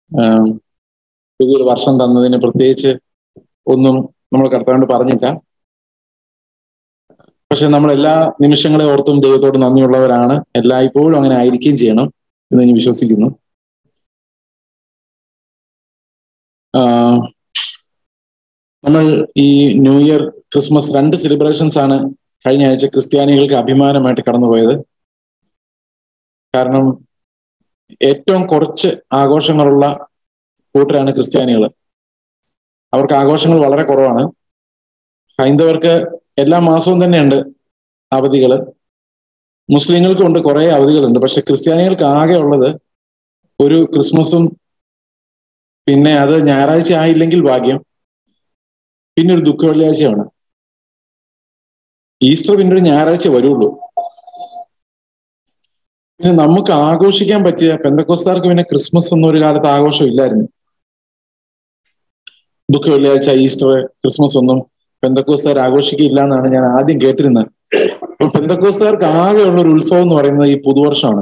ആം, പുതിയൊരു വർഷം തന്നതിന് പ്രത്യേകിച്ച് ഒന്നും നമ്മൾ കർത്താവിനോട് പറഞ്ഞില്ല പക്ഷെ നമ്മൾ എല്ലാ നിമിഷങ്ങളെ ഓർത്തും ദൈവത്തോട് നന്ദിയുള്ളവരാണ് എല്ലായ്പ്പോഴും അങ്ങനെ ആയിരിക്കുകയും ചെയ്യണം എന്ന് ഞാൻ വിശ്വസിക്കുന്നു ആ, നമ്മൾ ഈ ന്യൂ ഇയർ ക്രിസ്മസ് രണ്ട് സെലിബ്രേഷൻസ് ആണ് കഴിഞ്ഞ ആഴ്ച ക്രിസ്ത്യാനികൾക്ക് അഭിമാനമായിട്ട് കടന്നുപോയത് കാരണം ഏറ്റവും കുറച്ച് ആഘോഷങ്ങളുള്ള കൂട്ടരാണ് ക്രിസ്ത്യാനികൾ അവർക്ക് ആഘോഷങ്ങൾ വളരെ കുറവാണ് ഹൈന്ദവർക്ക് എല്ലാ മാസവും തന്നെയുണ്ട് അവധികൾ മുസ്ലിങ്ങൾക്കും ഉണ്ട് കുറെ അവധികളുണ്ട് പക്ഷെ ക്രിസ്ത്യാനികൾക്ക് ആകെ ഉള്ളത് ഒരു ക്രിസ്മസും പിന്നെ അത് ഞായറാഴ്ച ആയില്ലെങ്കിൽ ഭാഗ്യം പിന്നെ ഒരു ദുഃഖ വെള്ളിയാഴ്ചയാണ് ഈസ്റ്റർ പിന്നെ ഒരു ഞായറാഴ്ച വരുള്ളൂ പിന്നെ നമുക്ക് ആഘോഷിക്കാൻ പറ്റിയ പെന്തക്കോസ്താർക്ക് പിന്നെ ക്രിസ്മസ് ഒന്നും ഒരു കാലത്ത് ആഘോഷം ഇല്ലായിരുന്നു ദുഃഖ വെള്ളിയാഴ്ച ഈസ്റ്റർ ക്രിസ്മസ് ഒന്നും പെന്തക്കോസ്താർ ആഘോഷിക്കില്ല എന്നാണ് ഞാൻ ആദ്യം കേട്ടിരുന്നത് അപ്പോൾ പെന്തക്കോസ്താർക്ക് ആകെയുള്ള ഒരു ഉത്സവം എന്ന് പറയുന്നത് ഈ പുതുവർഷമാണ്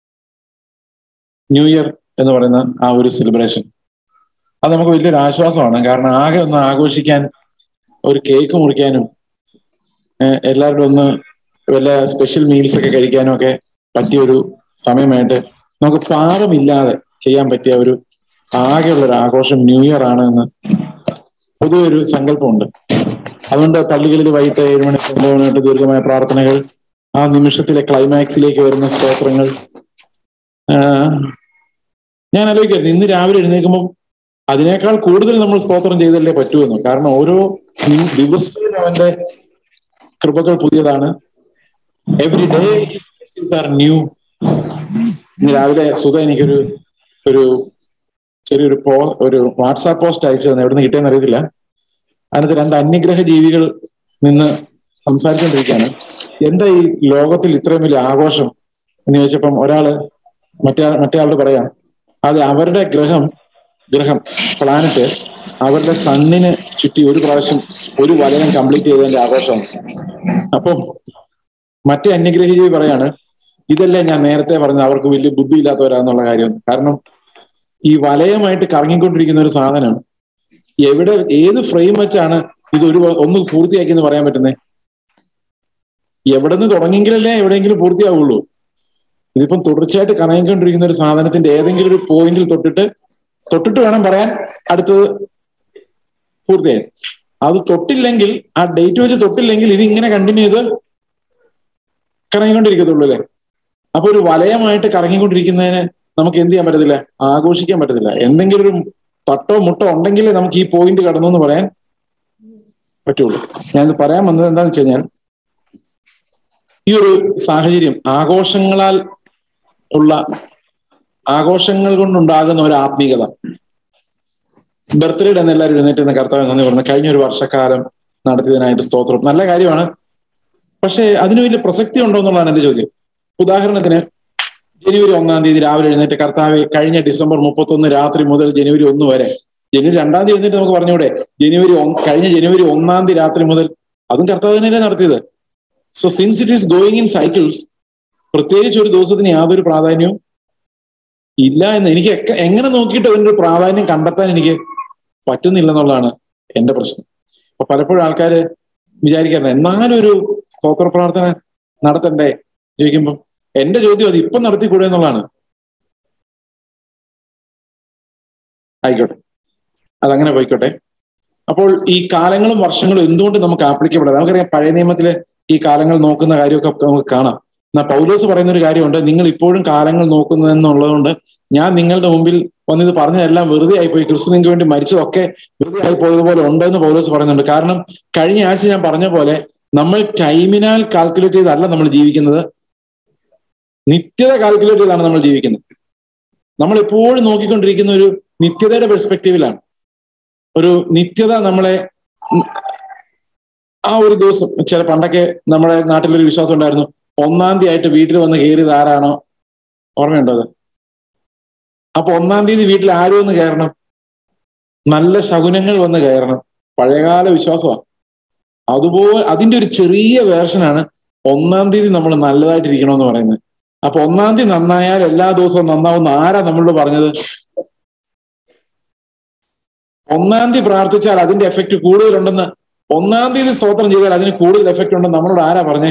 ന്യൂ ഇയർ എന്ന് പറയുന്ന ആ ഒരു സെലിബ്രേഷൻ അത് നമുക്ക് വലിയൊരു ആശ്വാസമാണ് കാരണം ആകെ ഒന്ന് ആഘോഷിക്കാൻ ഒരു കേക്ക് മുറിക്കാനും ഏഹ് എല്ലാവരുടെ ഒന്ന് വല്ല സ്പെഷ്യൽ മീൽസ് ഒക്കെ കഴിക്കാനും ഒക്കെ പറ്റിയ ഒരു സമയമായിട്ട് നമുക്ക് പാപമില്ലാതെ ചെയ്യാൻ പറ്റിയ ഒരു ആകെയുള്ള ഒരു ആഘോഷം ന്യൂ ഇയർ ആണ് എന്ന് പൊതുവെ ഒരു സങ്കല്പമുണ്ട് അതുകൊണ്ട് പള്ളികളിൽ വൈകിട്ട് ഏഴ് മണി ഒമ്പത് മണി തൊട്ട് ദീർഘമായ പ്രാർത്ഥനകൾ ആ നിമിഷത്തിലെ ക്ലൈമാക്സിലേക്ക് വരുന്ന സ്തോത്രങ്ങൾ ആഹ് ഞാൻ ആലോചിക്കായിരുന്നു ഇന്ന് രാവിലെ എഴുന്നേൽക്കുമ്പോൾ അതിനേക്കാൾ കൂടുതൽ നമ്മൾ സ്തോത്രം ചെയ്തല്ലേ പറ്റുമെന്ന് കാരണം ഓരോ നി- ദിവസവും അവന്റെ കൃപകൾ പുതിയതാണ് എവറി ഡേ ആർ ന്യൂ ഇന്ന് രാവിലെ സുധ എനിക്കൊരു ഒരു ചെറിയൊരു പോ ഒരു വാട്സാപ്പ് പോസ്റ്റ് അയച്ചു തന്നെ എവിടെ നിന്ന് കിട്ടിയെന്ന് അറിയത്തില്ല അതിനകത്ത് രണ്ട് അന്യഗ്രഹ ജീവികൾ നിന്ന് സംസാരിച്ചുകൊണ്ടിരിക്കുകയാണ് എന്താ ഈ ലോകത്തിൽ ഇത്രയും വലിയ ആഘോഷം എന്ന് ചോദിച്ചപ്പം ഒരാള് മറ്റേ മറ്റേ ആളോട് പറയാം അത് അവരുടെ ഗ്രഹം ഗ്രഹം പ്ലാനറ്റ് അവരുടെ സണ്ണിന് ചുറ്റി ഒരു പ്രാവശ്യം ഒരു വലയം കംപ്ലീറ്റ് ചെയ്തതിന്റെ ആഘോഷമാണ് അപ്പം മറ്റേ അന്യഗ്രഹ ജീവി പറയാണ് ഇതല്ലേ ഞാൻ നേരത്തെ പറഞ്ഞത് അവർക്ക് വലിയ ബുദ്ധി ഇല്ലാത്തവരാന്നുള്ള കാര്യം കാരണം ഈ വലയമായിട്ട് കറങ്ങിക്കൊണ്ടിരിക്കുന്ന ഒരു സാധനം എവിടെ ഏത് ഫ്രെയിം വെച്ചാണ് ഇത് ഒരു ഒന്ന് പൂർത്തിയാക്കി എന്ന് പറയാൻ പറ്റുന്നത് എവിടെ നിന്ന് തുടങ്ങിയെങ്കിലല്ലേ എവിടെയെങ്കിലും പൂർത്തിയാവുള്ളൂ ഇതിപ്പം തുടർച്ചയായിട്ട് കറങ്ങിക്കൊണ്ടിരിക്കുന്ന ഒരു സാധനത്തിന്റെ ഏതെങ്കിലും ഒരു പോയിന്റിൽ തൊട്ടിട്ട് തൊട്ടിട്ട് വേണം പറയാൻ അടുത്തത് പൂർത്തിയായി അത് തൊട്ടില്ലെങ്കിൽ ആ ഡേറ്റ് വെച്ച് തൊട്ടില്ലെങ്കിൽ ഇത് ഇങ്ങനെ കണ്ടിന്യൂ ചെയ്ത് കറങ്ങിക്കൊണ്ടിരിക്കത്തുള്ളൂ അല്ലേ അപ്പൊ ഒരു വലയമായിട്ട് കറങ്ങിക്കൊണ്ടിരിക്കുന്നതിന് നമുക്ക് എന്ത് ചെയ്യാൻ പറ്റത്തില്ല ആഘോഷിക്കാൻ പറ്റത്തില്ല എന്തെങ്കിലും ഒരു തട്ടോ മുട്ടോ ഉണ്ടെങ്കിലേ നമുക്ക് ഈ പോയിന്റ് കടന്നു എന്ന് പറയാൻ പറ്റുള്ളൂ ഞാൻ ഇത് പറയാൻ വന്നത് എന്താന്ന് വെച്ച് കഴിഞ്ഞാൽ ഈ ഒരു സാഹചര്യം ആഘോഷങ്ങളാൽ ഉള്ള ആഘോഷങ്ങൾ കൊണ്ടുണ്ടാകുന്ന ഒരു ആത്മീയത ബർത്ത്ഡേ എന്ന് എല്ലാവരും എഴുന്നേറ്റ് എന്ന കർത്താവ് നന്ദി പറഞ്ഞു കഴിഞ്ഞ ഒരു വർഷക്കാലം നടത്തിയതിനായിട്ട് സ്തോത്രം നല്ല കാര്യമാണ് പക്ഷേ അതിന് വലിയ പ്രസക്തി ഉണ്ടോ എന്നുള്ളതാണ് എന്റെ ചോദ്യം ഉദാഹരണത്തിന് ജനുവരി ഒന്നാം തീയതി രാവിലെ എഴുന്നേറ്റ് കർത്താവ് കഴിഞ്ഞ ഡിസംബർ മുപ്പത്തൊന്ന് രാത്രി മുതൽ ജനുവരി ഒന്ന് വരെ ജനുവരി രണ്ടാം തീയതി എഴുന്നേറ്റ് നമുക്ക് പറഞ്ഞൂടെ ജനുവരി ഒന്ന് കഴിഞ്ഞ ജനുവരി ഒന്നാം തീയതി രാത്രി മുതൽ അതും കർത്താവ് തന്നെയല്ലേ നടത്തിയത് so since it is going in cycles പ്രത്യേകിച്ച് ഒരു ദിവസത്തിന് യാതൊരു പ്രാധാന്യവും ഇല്ല എന്ന് എനിക്ക് എക്ക- എങ്ങനെ നോക്കിയിട്ട് അതിനൊരു പ്രാധാന്യം കണ്ടെത്താൻ എനിക്ക് പറ്റുന്നില്ല എന്നുള്ളതാണ് എന്റെ പ്രശ്നം അപ്പൊ പലപ്പോഴും ആൾക്കാര് വിചാരിക്കാറുണ്ട് എന്നാലും ഒരു സ്തോത്ര പ്രാർത്ഥന നടത്തണ്ടേ ചോദിക്കുമ്പോൾ എന്റെ ചോദ്യം അത് ഇപ്പം നടത്തിക്കൂടെ എന്നുള്ളതാണ് ആയിക്കോട്ടെ അതങ്ങനെ പോയിക്കോട്ടെ അപ്പോൾ ഈ കാലങ്ങളും വർഷങ്ങളും എന്തുകൊണ്ട് നമുക്ക് ആപ്ലിക്കപ്പെടാം നമുക്കറിയാം പഴയ നിയമത്തിലെ ഈ കാലങ്ങൾ നോക്കുന്ന കാര്യമൊക്കെ നമുക്ക് കാണാം എന്നാ പൗലോസ് പറയുന്ന ഒരു കാര്യമുണ്ട് നിങ്ങൾ ഇപ്പോഴും കാലങ്ങൾ നോക്കുന്നതെന്നുള്ളതുകൊണ്ട് ഞാൻ നിങ്ങളുടെ മുമ്പിൽ വന്നിത് പറഞ്ഞതെല്ലാം വെറുതെ ആയിപ്പോയി ക്രിസ്തു നിങ്ങൾക്ക് വേണ്ടി മരിച്ചതൊക്കെ വെറുതെ ആയി പോയതുപോലെ ഉണ്ടെന്ന് പൗലോസ് പറയുന്നുണ്ട് കാരണം കഴിഞ്ഞ ആഴ്ച ഞാൻ പറഞ്ഞ പോലെ നമ്മൾ ടൈമിനാൽ കാൽക്കുലേറ്റ് ചെയ്തല്ല നമ്മൾ ജീവിക്കുന്നത് നിത്യത കാൽക്കുലേറ്റ് ചെയ്താണ് നമ്മൾ ജീവിക്കുന്നത് നമ്മൾ എപ്പോഴും നോക്കിക്കൊണ്ടിരിക്കുന്ന ഒരു നിത്യതയുടെ പെർസ്പെക്റ്റീവിലാണ് ഒരു നിത്യത നമ്മളെ ഉം, ആ ഒരു ദിവസം ചില പണ്ടൊക്കെ നമ്മുടെ നാട്ടിലൊരു വിശ്വാസം ഉണ്ടായിരുന്നു ഒന്നാം തീയതി ആയിട്ട് വീട്ടിൽ വന്ന് കയറിയത് ആരാണോ ഓർമ്മയുണ്ടോ അത് അപ്പൊ ഒന്നാം തീയതി വീട്ടിൽ ആരും ഒന്ന് കയറണം നല്ല ശകുനങ്ങൾ വന്ന് കയറണം പഴയകാല വിശ്വാസമാണ് അതുപോലെ അതിന്റെ ഒരു ചെറിയ വേർഷനാണ് ഒന്നാം തീയതി നമ്മൾ നല്ലതായിട്ടിരിക്കണമെന്ന് പറയുന്നത് അപ്പൊ ഒന്നാം തീയതി നന്നായാൽ എല്ലാ ദിവസവും നന്നാവുന്ന ആരാ നമ്മളോട് പറഞ്ഞത് ഒന്നാം തീയതി പ്രാർത്ഥിച്ചാൽ അതിന്റെ എഫക്റ്റ് കൂടുതലുണ്ടെന്ന് ഒന്നാം തീയതി സ്തോത്രം ചെയ്താൽ അതിന് കൂടുതൽ എഫക്റ്റ് ഉണ്ടെന്ന് നമ്മളോട് ആരാ പറഞ്ഞേ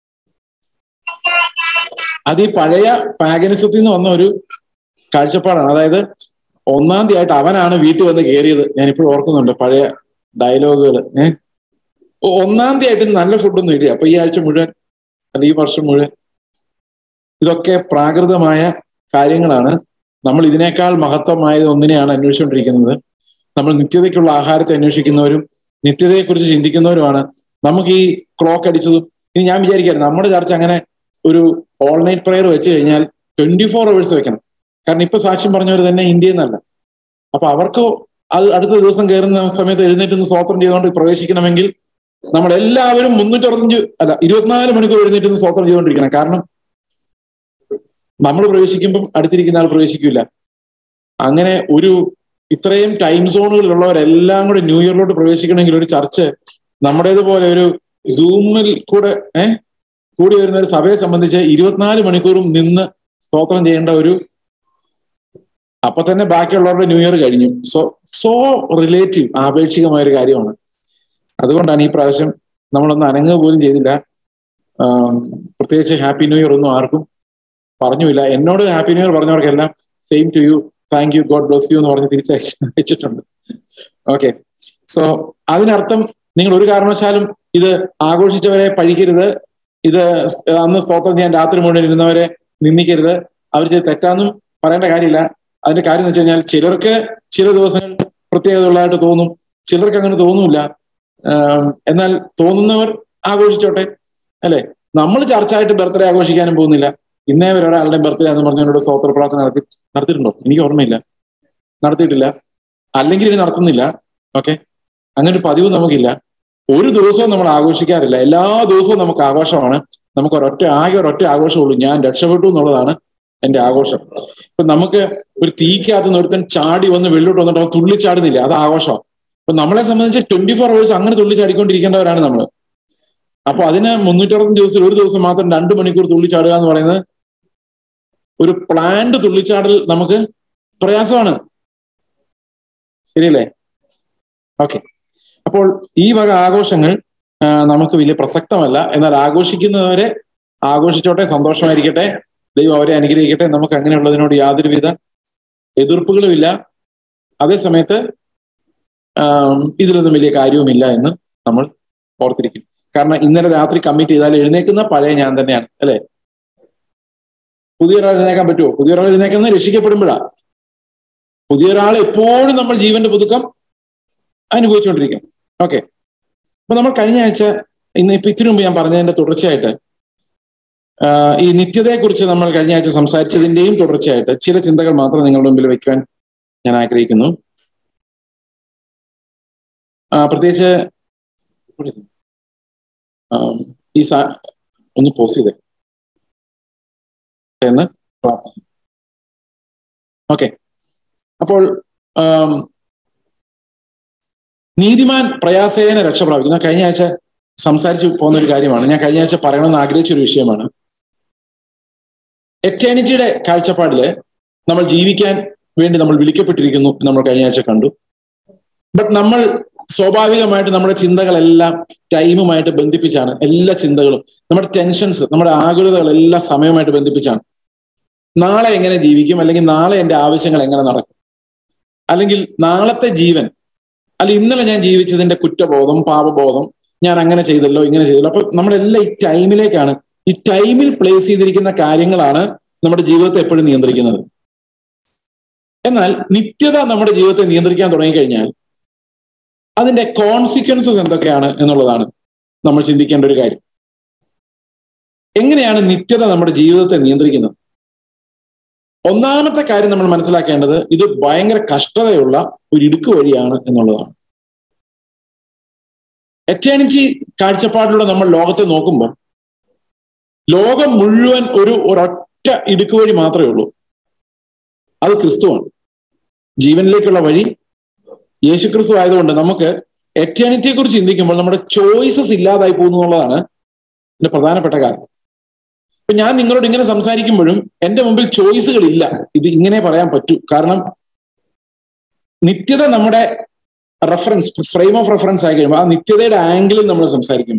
അത് ഈ പഴയ പാഗനിസത്തിൽ നിന്ന് വന്ന ഒരു കാഴ്ചപ്പാടാണ് അതായത് ഒന്നാം തീയതി ആയിട്ട് അവനാണ് വീട്ടിൽ വന്ന് കയറിയത് ഞാൻ ഇപ്പോഴും ഓർക്കുന്നുണ്ട് പഴയ ഡയലോഗുകൾ ഏഹ് ഒന്നാം തീയതി ആയിട്ട് നല്ല ഫുഡൊന്നും ഇല്ല അപ്പൊ ഈ ആഴ്ച മുഴുവൻ അല്ല ഈ വർഷം മുഴുവൻ ഇതൊക്കെ പ്രാകൃതമായ കാര്യങ്ങളാണ് നമ്മൾ ഇതിനേക്കാൾ മഹത്വമായത് ഒന്നിനെയാണ് അന്വേഷിച്ചുകൊണ്ടിരിക്കുന്നത് നമ്മൾ നിത്യതയ്ക്കുള്ള ആഹാരത്തെ അന്വേഷിക്കുന്നവരും നിത്യതയെക്കുറിച്ച് ചിന്തിക്കുന്നവരുമാണ് നമുക്ക് ഈ ക്ലോക്ക് അടിച്ചതും ഇനി ഞാൻ വിചാരിക്കാറ് നമ്മുടെ ചർച്ച അങ്ങനെ ഒരു ഓൾ നൈറ്റ് പ്രെയർ വെച്ച് കഴിഞ്ഞാൽ ട്വന്റി ഫോർ അവേഴ്സ് വെക്കണം കാരണം ഇപ്പൊ സാക്ഷ്യം പറഞ്ഞവർ തന്നെ ഇന്ത്യയിൽ നിന്നല്ല അപ്പൊ അവർക്ക് അത് അടുത്ത ദിവസം കയറുന്ന സമയത്ത് എഴുന്നേറ്റ് നിന്ന് സ്വോത്രം ചെയ്തുകൊണ്ട് പ്രവേശിക്കണമെങ്കിൽ നമ്മൾ എല്ലാവരും മുന്നൂറ്ററുപത്തഞ്ച് അല്ല ഇരുപത്തിനാല് മണിക്കൂർ എഴുന്നേറ്റ് നിന്ന് സ്വോത്രം ചെയ്തുകൊണ്ടിരിക്കണം കാരണം നമ്മൾ പ്രവേശിക്കുമ്പം അടുത്തിരിക്കുന്ന ആൾ പ്രവേശിക്കില്ല അങ്ങനെ ഒരു ഇത്രയും ടൈം സോണുകളിലുള്ളവരെല്ലാം കൂടെ ന്യൂ ഇയറിലോട്ട് പ്രവേശിക്കണമെങ്കിൽ ഒരു ചർച്ച് നമ്മുടേതുപോലെ ഒരു സൂമിൽ കൂടെ ഏഹ് കൂടി വരുന്ന ഒരു സഭയെ സംബന്ധിച്ച് ഇരുപത്തിനാല് മണിക്കൂറും നിന്ന് സ്തോത്രം ചെയ്യേണ്ട ഒരു അപ്പൊ തന്നെ ബാക്കിയുള്ളവരുടെ ന്യൂ ഇയർ കഴിഞ്ഞു സോ സോ റിലേറ്റീവ് ആപേക്ഷികമായ ഒരു കാര്യമാണ് അതുകൊണ്ടാണ് ഈ പ്രാവശ്യം നമ്മളൊന്ന് അനങ്ങുക പോലും ചെയ്തില്ല പ്രത്യേകിച്ച് ഹാപ്പി ന്യൂ ഇയർ ഒന്നും ആർക്കും പറഞ്ഞുമില്ല എന്നോട് ഹാപ്പി ന്യൂ ഇയർ പറഞ്ഞവർക്കെല്ലാം same to you thank you God bless you എന്ന് പറഞ്ഞ് തിരിച്ചയച്ചിട്ടുണ്ട് ഓക്കെ സോ അതിനർത്ഥം നിങ്ങൾ ഒരു കാരണവശാലും ഇത് ആഘോഷിച്ചവരെ പഴിക്കരുത് ഇത് അന്ന് സ്തോത്രം ചെയ്യാൻ രാത്രി മുഴുവൻ ഇരുന്നവരെ നിന്ദിക്കരുത് അവർ ചെയ്ത് തെറ്റാന്നും പറയേണ്ട കാര്യമില്ല അതിന്റെ കാര്യം എന്ന് വെച്ച് കഴിഞ്ഞാൽ ചിലർക്ക് ചില ദിവസങ്ങൾ പ്രത്യേകതകളായിട്ട് തോന്നും ചിലർക്ക് അങ്ങനെ തോന്നുമില്ല എന്നാൽ തോന്നുന്നവർ ആഘോഷിച്ചോട്ടെ അല്ലെ നമ്മൾ ചർച്ചയായിട്ട് ബർത്ത്ഡേ ആഘോഷിക്കാനും പോകുന്നില്ല ഇന്നേ വരെ ഒരാളുടെ ബർത്ത്ഡേ എന്ന് പറഞ്ഞവരോട് സ്തോത്ര പ്രാർത്ഥന നടത്തി നടത്തിയിട്ടുണ്ടോ എനിക്ക് ഓർമ്മയില്ല നടത്തിയിട്ടില്ല അല്ലെങ്കിൽ ഇനി നടത്തുന്നില്ല ഓക്കെ അങ്ങനെ ഒരു പതിവ് നമുക്കില്ല ഒരു ദിവസവും നമ്മൾ ആഘോഷിക്കാറില്ല എല്ലാ ദിവസവും നമുക്ക് ആഘോഷമാണ് നമുക്ക് ഒരൊറ്റ ആകെ ഒരൊറ്റ ആഘോഷമുള്ളൂ ഞാൻ രക്ഷപ്പെട്ടു എന്നുള്ളതാണ് എന്റെ ആഘോഷം ഇപ്പൊ നമുക്ക് ഒരു തീക്കകത്ത് നിർത്തൻ ചാടി വന്ന് വെള്ളോട്ട് വന്നിട്ട് അവൻ തുള്ളിച്ചാടുന്നില്ല അത് ആഘോഷം അപ്പൊ നമ്മളെ സംബന്ധിച്ച് ട്വന്റി ഫോർ അവേഴ്സ് അങ്ങനെ തുള്ളിച്ചാടിക്കൊണ്ടിരിക്കേണ്ടവരാണ് നമ്മൾ അപ്പൊ അതിന് മുന്നൂറ്ററുപത്തഞ്ച് ദിവസം ഒരു ദിവസം മാത്രം രണ്ട് മണിക്കൂർ തുള്ളിച്ചാടുക എന്ന് പറയുന്നത് ഒരു പ്ലാന്റ് തുള്ളിച്ചാടൽ നമുക്ക് പ്രയാസമാണ് ശരിയല്ലേ ഓക്കെ അപ്പോൾ ഈ വക ആഘോഷങ്ങൾ നമുക്ക് വലിയ പ്രസക്തമല്ല എന്നാൽ ആഘോഷിക്കുന്നവരെ ആഘോഷിച്ചോട്ടെ സന്തോഷമായിരിക്കട്ടെ ദൈവം അവരെ അനുഗ്രഹിക്കട്ടെ നമുക്ക് അങ്ങനെയുള്ളതിനോട് യാതൊരുവിധ എതിർപ്പുകളുമില്ല അതേ സമയത്ത് ഇതിലൊന്നും വലിയ കാര്യവുമില്ല എന്ന് നമ്മൾ ഓർത്തിരിക്കും കാരണം ഇന്നലെ രാത്രി കമ്മിറ്റ് ചെയ്താൽ എഴുന്നേക്കുന്ന പഴയ ഞാൻ തന്നെയാണ് അല്ലെ പുതിയൊരാൾ എഴുന്നേക്കാൻ പറ്റുമോ പുതിയൊരാൾ എഴുന്നേക്കുന്നത് രക്ഷിക്കപ്പെടുമ്പോഴാ പുതിയൊരാൾ എപ്പോഴും നമ്മൾ ജീവന്റെ പുതുക്കം അനുഭവിച്ചുകൊണ്ടിരിക്കും ഓക്കെ അപ്പൊ നമ്മൾ കഴിഞ്ഞ ആഴ്ച ഇന്ന് ഇപ്പൊ ഇത്തിരി മുമ്പ് ഞാൻ പറഞ്ഞതിന്റെ തുടർച്ചയായിട്ട് ഈ നിത്യതയെക്കുറിച്ച് നമ്മൾ കഴിഞ്ഞ ആഴ്ച സംസാരിച്ചതിന്റെയും തുടർച്ചയായിട്ട് ചില ചിന്തകൾ മാത്രം നിങ്ങളുടെ മുമ്പിൽ വെക്കുവാൻ ഞാൻ ആഗ്രഹിക്കുന്നു പ്രത്യേകിച്ച് ഈ സാ ഒന്ന് പോസ് ചെയ്തേ എന്ന് പ്രാർത്ഥിക്കും ഓക്കെ അപ്പോൾ നീതിമാൻ പ്രയാസേന രക്ഷ പ്രാപിക്കുന്ന കഴിഞ്ഞ ആഴ്ച സംസാരിച്ചു പോകുന്ന ഒരു കാര്യമാണ് ഞാൻ കഴിഞ്ഞ ആഴ്ച പറയണമെന്ന് ആഗ്രഹിച്ച ഒരു വിഷയമാണ് എറ്റേണിറ്റിയുടെ കാഴ്ചപ്പാടില് നമ്മൾ ജീവിക്കാൻ വേണ്ടി നമ്മൾ വിളിക്കപ്പെട്ടിരിക്കുന്നു നമ്മൾ കഴിഞ്ഞ ആഴ്ച കണ്ടു ബട്ട് നമ്മൾ സ്വാഭാവികമായിട്ട് നമ്മുടെ ചിന്തകളെല്ലാം ടൈമുമായിട്ട് ബന്ധിപ്പിച്ചാണ് എല്ലാ ചിന്തകളും നമ്മുടെ ടെൻഷൻസ് നമ്മുടെ ആകുലതകളെല്ലാം സമയമായിട്ട് ബന്ധിപ്പിച്ചാണ് നാളെ എങ്ങനെ ജീവിക്കും അല്ലെങ്കിൽ നാളെ എൻ്റെ ആവശ്യങ്ങൾ എങ്ങനെ നടക്കും അല്ലെങ്കിൽ നാളത്തെ ജീവൻ അല്ല ഇന്നലെ ഞാൻ ജീവിച്ചതിന്റെ കുറ്റബോധം പാപബോധം ഞാൻ അങ്ങനെ ചെയ്തല്ലോ ഇങ്ങനെ ചെയ്തല്ലോ അപ്പൊ നമ്മളെല്ലാം ഈ ടൈമിലേക്കാണ് ഈ ടൈമിൽ പ്ലേസ് ചെയ്തിരിക്കുന്ന കാര്യങ്ങളാണ് നമ്മുടെ ജീവിതത്തെ എപ്പോഴും നിയന്ത്രിക്കുന്നത് എന്നാൽ നിത്യത നമ്മുടെ ജീവിതത്തെ നിയന്ത്രിക്കാൻ തുടങ്ങിക്കഴിഞ്ഞാൽ അതിന്റെ കോൺസിക്വൻസസ് എന്തൊക്കെയാണ് എന്നുള്ളതാണ് നമ്മൾ ചിന്തിക്കേണ്ട ഒരു കാര്യം എങ്ങനെയാണ് നിത്യത നമ്മുടെ ജീവിതത്തെ നിയന്ത്രിക്കുന്നത് ഒന്നാമത്തെ കാര്യം നമ്മൾ മനസ്സിലാക്കേണ്ടത് ഇത് ഭയങ്കര കഷ്ടതയുള്ള ഒരു ഇടുക്ക് വഴിയാണ് എന്നുള്ളതാണ് എറ്റേണിറ്റി കാഴ്ചപ്പാടിലൂടെ നമ്മൾ ലോകത്തെ നോക്കുമ്പോൾ ലോകം മുഴുവൻ ഒരു ഒരൊറ്റ ഇടുക്ക് വഴി മാത്രമേ ഉള്ളൂ അത് ക്രിസ്തുവാണ് ജീവനിലേക്കുള്ള വഴി യേശുക്രിസ്തു ആയതുകൊണ്ട് നമുക്ക് എറ്റേണിറ്റിയെ കുറിച്ച് ചിന്തിക്കുമ്പോൾ നമ്മുടെ ചോയ്സസ് ഇല്ലാതായി പോകുന്നു എന്നുള്ളതാണ് എന്റെ പ്രധാനപ്പെട്ട കാര്യം ഇപ്പൊ ഞാൻ നിങ്ങളോട് ഇങ്ങനെ സംസാരിക്കുമ്പോഴും എന്റെ മുമ്പിൽ ചോയ്സുകൾ ഇല്ല ഇത് ഇങ്ങനെ പറയാൻ പറ്റൂ കാരണം നിത്യത നമ്മുടെ റെഫറൻസ് ഫ്രെയിം ഓഫ് റെഫറൻസ് ആയി കഴിയുമ്പോൾ ആ നിത്യതയുടെ ആംഗിളിൽ നമ്മൾ സംസാരിക്കും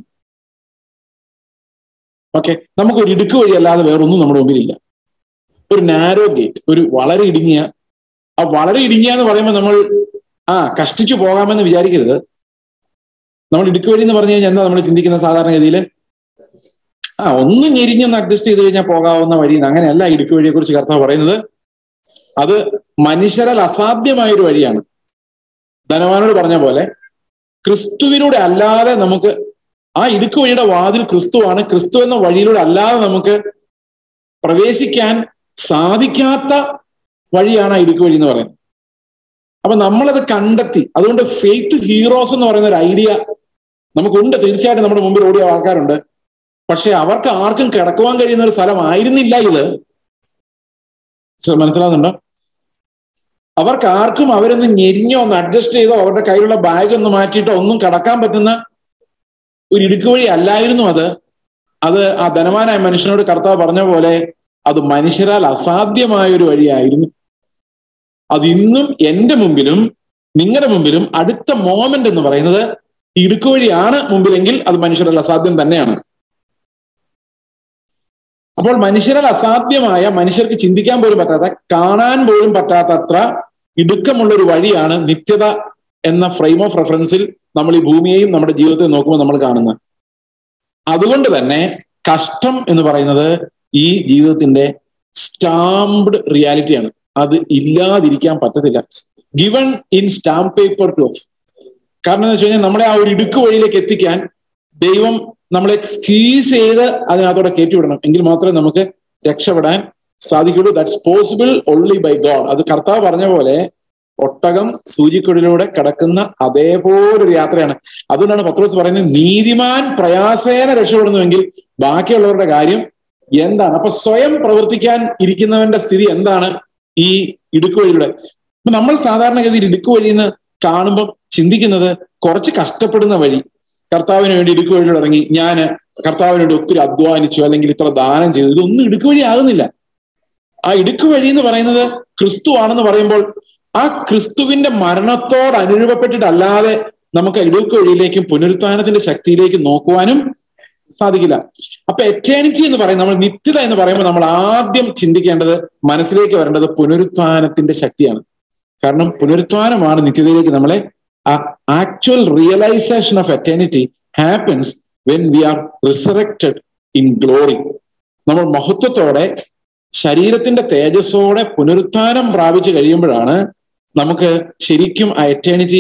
ഓക്കെ നമുക്കൊരു ഇടുക്ക് വഴി അല്ലാതെ വേറൊന്നും നമ്മുടെ മുമ്പിലില്ല ഒരു നാരോ ഗേറ്റ് ഒരു വളരെ ഇടുങ്ങിയ ആ വളരെ ഇടുങ്ങിയ എന്ന് പറയുമ്പോൾ നമ്മൾ ആ കഷ്ടിച്ചു പോകാമെന്ന് വിചാരിക്കരുത് നമ്മൾ ഇടുക്ക് വഴി എന്ന് പറഞ്ഞു കഴിഞ്ഞാൽ എന്താ നമ്മൾ ചിന്തിക്കുന്ന സാധാരണഗതിയിൽ ആ ഒന്ന് ഞെരിഞ്ഞൊന്ന് അഡ്ജസ്റ്റ് ചെയ്ത് കഴിഞ്ഞാൽ പോകാവുന്ന വഴി അങ്ങനെയല്ല ഇടുക്ക് വഴിയെ കുറിച്ച് കർത്താവ് പറയുന്നത് അത് മനുഷ്യരാൽ അസാധ്യമായ ഒരു വഴിയാണ് ധനവാനോട് പറഞ്ഞ പോലെ ക്രിസ്തുവിലൂടെ അല്ലാതെ നമുക്ക് ആ ഇടുക്ക് വഴിയുടെ വാതിൽ ക്രിസ്തുവാണ് ക്രിസ്തു എന്ന വഴിയിലൂടെ അല്ലാതെ നമുക്ക് പ്രവേശിക്കാൻ സാധിക്കാത്ത വഴിയാണ് ആ ഇടുക്ക് വഴി എന്ന് പറയുന്നത് അപ്പൊ നമ്മളത് കണ്ടെത്തി അതുകൊണ്ട് ഫെയ്ത്ത് ഹീറോസ് എന്ന് പറയുന്ന ഒരു ഐഡിയ നമുക്കുണ്ട് തീർച്ചയായിട്ടും നമ്മുടെ മുമ്പിൽ ഓടിയ ആൾക്കാരുണ്ട് പക്ഷെ അവർക്ക് ആർക്കും കിടക്കുവാൻ കഴിയുന്ന ഒരു സ്ഥലമായിരുന്നില്ല ഇത് മനസ്സിലാകുന്നുണ്ടോ അവർക്ക് ആർക്കും അവരൊന്ന് ഞെരിഞ്ഞോ ഒന്ന് അഡ്ജസ്റ്റ് ചെയ്തോ അവരുടെ കയ്യിലുള്ള ബാഗ് ഒന്ന് മാറ്റിയിട്ടോ ഒന്നും കടക്കാൻ പറ്റുന്ന ഒരു ഇടുക്ക് വഴി അല്ലായിരുന്നു അത് അത് ആ ധനവാനായ മനുഷ്യനോട് കർത്താവ് പറഞ്ഞ പോലെ അത് മനുഷ്യരാൽ അസാധ്യമായ ഒരു വഴിയായിരുന്നു അത് ഇന്നും എന്റെ മുമ്പിലും നിങ്ങളുടെ മുമ്പിലും അടുത്ത മോമെന്റ് എന്ന് പറയുന്നത് ഇടുക്ക് വഴിയാണ് മുമ്പിലെങ്കിൽ അത് മനുഷ്യരാൽ അസാധ്യം തന്നെയാണ് അപ്പോൾ മനുഷ്യരാൽ അസാധ്യമായ മനുഷ്യർക്ക് ചിന്തിക്കാൻ പോലും പറ്റാത്ത കാണാൻ പോലും പറ്റാത്തത്ര ഇടുക്കമുള്ള ഒരു വഴിയാണ് നിത്യത എന്ന ഫ്രെയിം ഓഫ് റെഫറൻസിൽ നമ്മൾ ഈ ഭൂമിയെയും നമ്മുടെ ജീവിതത്തെ നോക്കുമ്പോൾ നമ്മൾ കാണുന്നത് അതുകൊണ്ട് തന്നെ കഷ്ടം എന്ന് പറയുന്നത് ഈ ജീവിതത്തിന്റെ സ്റ്റാമ്പ്ഡ് റിയാലിറ്റിയാണ് അത് ഇല്ലാതിരിക്കാൻ പറ്റത്തില്ല given in stamp paper to us കാരണം എന്ന് വെച്ച് കഴിഞ്ഞാൽ നമ്മളെ ആ ഒരു ഇടുക്ക് വഴിയിലേക്ക് എത്തിക്കാൻ ദൈവം നമ്മളെ സ്ക്വീസ് ചെയ്ത് അതിനകത്തോടെ കയറ്റിവിടണം എങ്കിൽ മാത്രമേ നമുക്ക് രക്ഷപ്പെടാൻ സാധിക്കുള്ളൂ that's possible only by God അത് കർത്താവ് പറഞ്ഞ പോലെ ഒട്ടകം സൂചിക്കൊടിലൂടെ കിടക്കുന്ന അതേപോലൊരു യാത്രയാണ് അതുകൊണ്ടാണ് പത്രോസ് പറയുന്നത് നീതിമാൻ പ്രയാസേന രക്ഷപ്പെടുന്നുവെങ്കിൽ ബാക്കിയുള്ളവരുടെ കാര്യം എന്താണ് അപ്പൊ സ്വയം പ്രവർത്തിക്കാൻ ഇരിക്കുന്നവന്റെ സ്ഥിതി എന്താണ് ഈ ഇടുക്ക് വഴിയുടെ അപ്പൊ നമ്മൾ സാധാരണഗതിയിൽ ഇടുക്ക് വഴിന്ന് കാണുമ്പോൾ ചിന്തിക്കുന്നത് കുറച്ച് കഷ്ടപ്പെടുന്ന വഴി കർത്താവിന് വേണ്ടി ഇടുക്ക് വഴിയിൽ ഇറങ്ങി ഞാൻ കർത്താവിന് വേണ്ടി ഒത്തിരി അധ്വാനിച്ചു അല്ലെങ്കിൽ ഇത്ര ദാനം ചെയ്തു ഇതൊന്നും ഇടുക്ക് വഴി ആകുന്നില്ല ആ ഇടുക്ക് വഴി എന്ന് പറയുന്നത് ക്രിസ്തു ആണെന്ന് പറയുമ്പോൾ ആ ക്രിസ്തുവിന്റെ മരണത്തോട് അനുരൂപപ്പെട്ടിട്ടല്ലാതെ നമുക്ക് ഇടുക്ക് വഴിയിലേക്കും പുനരുത്ഥാനത്തിന്റെ ശക്തിയിലേക്കും നോക്കുവാനും സാധിക്കില്ല അപ്പൊ എറ്റേണിറ്റി എന്ന് പറയുന്നത് നമ്മൾ നിത്യത എന്ന് പറയുമ്പോൾ നമ്മൾ ആദ്യം ചിന്തിക്കേണ്ടത് മനസ്സിലേക്ക് വരേണ്ടത് പുനരുത്ഥാനത്തിന്റെ ശക്തിയാണ് കാരണം പുനരുത്ഥാനമാണ് നിത്യതയിലേക്ക് നമ്മളെ actual realisation of eternity happens when we are resurrected in glory നമ്മൾ മഹത്വത്തോടെ ശരീരത്തിന്റെ തേജസ്സോടെ പുനരുത്ഥാനം പ്രാപിച്ചു കഴിയുമ്പോഴാണ് നമുക്ക് ശരിക്കും ആ എറ്റേണിറ്റി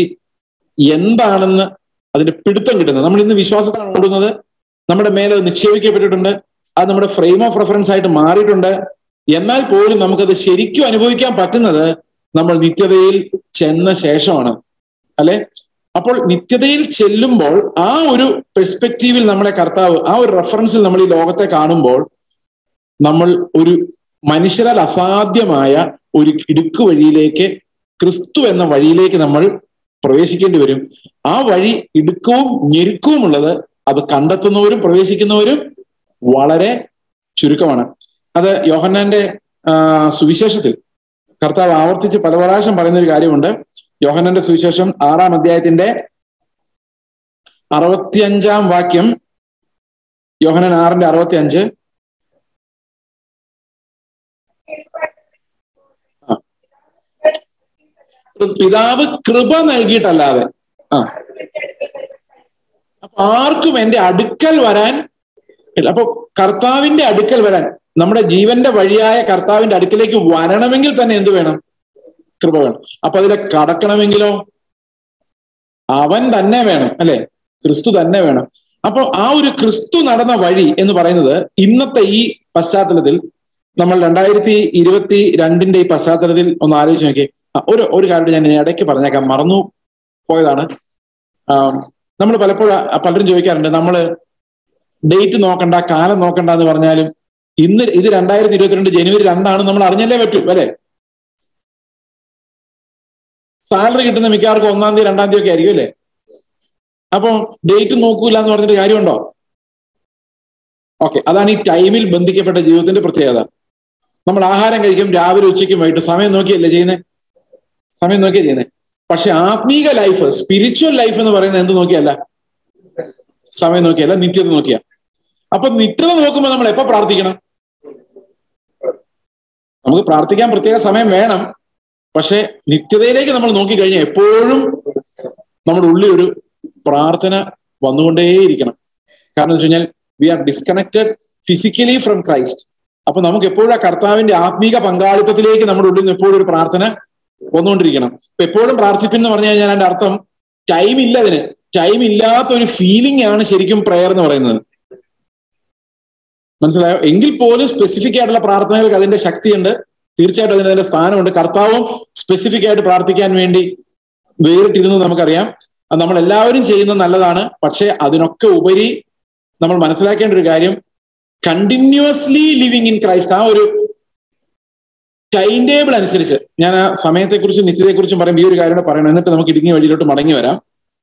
എന്താണെന്ന് അതിന്റെ പിടുത്തം കിട്ടുന്നത് നമ്മൾ ഇന്ന് വിശ്വാസത്താണ് ഓടുന്നത് നമ്മുടെ മേലെ നിക്ഷേപിക്കപ്പെട്ടിട്ടുണ്ട് അത് നമ്മുടെ ഫ്രെയിം ഓഫ് റെഫറൻസ് ആയിട്ട് മാറിയിട്ടുണ്ട് എന്നാൽ പോലും നമുക്കത് ശരിക്കും അനുഭവിക്കാൻ പറ്റുന്നത് നമ്മൾ നിത്യതയിൽ ചെന്ന ശേഷമാണ് അല്ലെ അപ്പോൾ നിത്യതയിൽ ചെല്ലുമ്പോൾ ആ ഒരു പെർസ്പെക്റ്റീവിൽ നമ്മളെ കർത്താവ് ആ ഒരു റെഫറൻസിൽ നമ്മൾ ഈ ലോകത്തെ കാണുമ്പോൾ നമ്മൾ ഒരു മനുഷ്യരാൽ അസാധ്യമായ ഒരു ഇടുക്ക് വഴിയിലേക്ക് ക്രിസ്തു എന്ന വഴിയിലേക്ക് നമ്മൾ പ്രവേശിക്കേണ്ടി വരും ആ വഴി ഇടുക്കവും ഞെരുക്കവും ഉള്ളത് അത് കണ്ടെത്തുന്നവരും പ്രവേശിക്കുന്നവരും വളരെ ചുരുക്കമാണ് അത് യോഹന്നാന്റെ സുവിശേഷത്തിൽ കർത്താവ് ആവർത്തിച്ച് പല പ്രാവശ്യം പറയുന്ന ഒരു കാര്യമുണ്ട് യോഹന്നാന്റെ സുവിശേഷം ആറാം അധ്യായത്തിന്റെ അറുപത്തിയഞ്ചാം വാക്യം യോഹനൻ ആറിന്റെ അറുപത്തി അഞ്ച് പിതാവ് കൃപ നൽകിയിട്ടല്ലാതെ ആ അപ്പൊ ആർക്കും എന്റെ അടുക്കൽ വരാൻ അപ്പൊ കർത്താവിന്റെ അടുക്കൽ വരാൻ നമ്മുടെ ജീവന്റെ വഴിയായ കർത്താവിന്റെ അടുക്കലേക്ക് വരണമെങ്കിൽ തന്നെ എന്ത് വേണം കൃപ വേണം അപ്പൊ അതിലെ കടക്കണമെങ്കിലോ അവൻ തന്നെ വേണം അല്ലെ ക്രിസ്തു തന്നെ വേണം അപ്പൊ ആ ഒരു ക്രിസ്തു നടന്ന വഴി എന്ന് പറയുന്നത് ഇന്നത്തെ ഈ പശ്ചാത്തലത്തിൽ നമ്മൾ രണ്ടായിരത്തി ഇരുപത്തി രണ്ടിന്റെ ഈ പശ്ചാത്തലത്തിൽ ഒന്ന് ആലോചിച്ച് നോക്കി ഒരു ഒരു കാര്യം ഞാൻ ഇടയ്ക്ക് പറഞ്ഞേക്കാം മറന്നു പോയതാണ് നമ്മൾ പലപ്പോഴും പലരും ചോദിക്കാറുണ്ട് നമ്മൾ ഡേറ്റ് നോക്കണ്ട കാലം നോക്കണ്ട എന്ന് പറഞ്ഞാലും ഇന്ന് ഇത് രണ്ടായിരത്തി ഇരുപത്തിരണ്ട് ജനുവരി രണ്ടാണ് നമ്മൾ അറിഞ്ഞല്ലേ പറ്റൂ അല്ലെ സാലറി കിട്ടുന്ന മിക്കവാർക്കും ഒന്നാം തീയതി രണ്ടാം തീയതി ഒക്കെ ആയിരിക്കും അല്ലേ അപ്പൊ ഡേറ്റ് നോക്കൂല എന്ന് പറഞ്ഞിട്ട് കാര്യമുണ്ടോ ഓക്കെ അതാണ് ഈ ടൈമിൽ ബന്ധിക്കപ്പെട്ട ജീവിതത്തിന്റെ പ്രത്യേകത നമ്മൾ ആഹാരം കഴിക്കും രാവിലെ ഉച്ചയ്ക്കും വൈകിട്ട് സമയം നോക്കിയല്ലേ ചെയ്യുന്നത് സമയം നോക്കിയാ ചെയ്യുന്നത് പക്ഷെ ആത്മീക ലൈഫ് സ്പിരിച്വൽ ലൈഫ് എന്ന് പറയുന്നത് എന്ത് നോക്കിയല്ല സമയം നോക്കിയല്ല നിത്യത നോക്കിയ അപ്പൊ നിത്യത നോക്കുമ്പോൾ നമ്മൾ എപ്പോ പ്രാർത്ഥിക്കണം നമുക്ക് പ്രാർത്ഥിക്കാൻ പ്രത്യേക സമയം വേണം പക്ഷെ നിത്യതയിലേക്ക് നമ്മൾ നോക്കിക്കഴിഞ്ഞാൽ എപ്പോഴും നമ്മുടെ ഉള്ളിൽ ഒരു പ്രാർത്ഥന വന്നുകൊണ്ടേയിരിക്കണം കാരണം എന്ന് വെച്ച് കഴിഞ്ഞാൽ we are disconnected physically from Christ അപ്പൊ നമുക്ക് എപ്പോഴും ആ കർത്താവിന്റെ ആത്മീക പങ്കാളിത്തത്തിലേക്ക് നമ്മുടെ ഉള്ളിൽ നിന്ന് എപ്പോഴും ഒരു പ്രാർത്ഥന വന്നുകൊണ്ടിരിക്കണം ഇപ്പൊ എപ്പോഴും പ്രാർത്ഥിപ്പിന്ന് പറഞ്ഞു കഴിഞ്ഞാൽ അതിന്റെ അർത്ഥം ടൈം ഇല്ല അതിന് ടൈം ഇല്ലാത്ത ഒരു ഫീലിംഗ് ആണ് ശരിക്കും പ്രയർ എന്ന് പറയുന്നത് മനസ്സിലായോ എങ്കിൽ പോലും സ്പെസിഫിക് ആയിട്ടുള്ള പ്രാർത്ഥനകൾക്ക് അതിന്റെ ശക്തിയുണ്ട് തീർച്ചയായിട്ടും അതിന് അതിന്റെ സ്ഥാനമുണ്ട് കർത്താവും സ്പെസിഫിക് ആയിട്ട് പ്രാർത്ഥിക്കാൻ വേണ്ടി വേറിട്ടിരുന്നു നമുക്കറിയാം അത് നമ്മൾ എല്ലാവരും ചെയ്യുന്നത് നല്ലതാണ് പക്ഷെ അതിനൊക്കെ ഉപരി നമ്മൾ മനസ്സിലാക്കേണ്ട ഒരു കാര്യം കണ്ടിന്യൂസ്ലി ലിവിങ് ഇൻ ക്രൈസ്റ്റ് ആ ഒരു ടൈം ടേബിൾ അനുസരിച്ച് ഞാൻ ആ സമയത്തെക്കുറിച്ചും നിത്യതയെക്കുറിച്ചും പറയുമ്പോൾ ഈ ഒരു കാര്യം കൂടെ പറയണം എന്നിട്ട് നമുക്ക് ഇടുങ്ങിയ വഴിയിലോട്ട് മടങ്ങി വരാം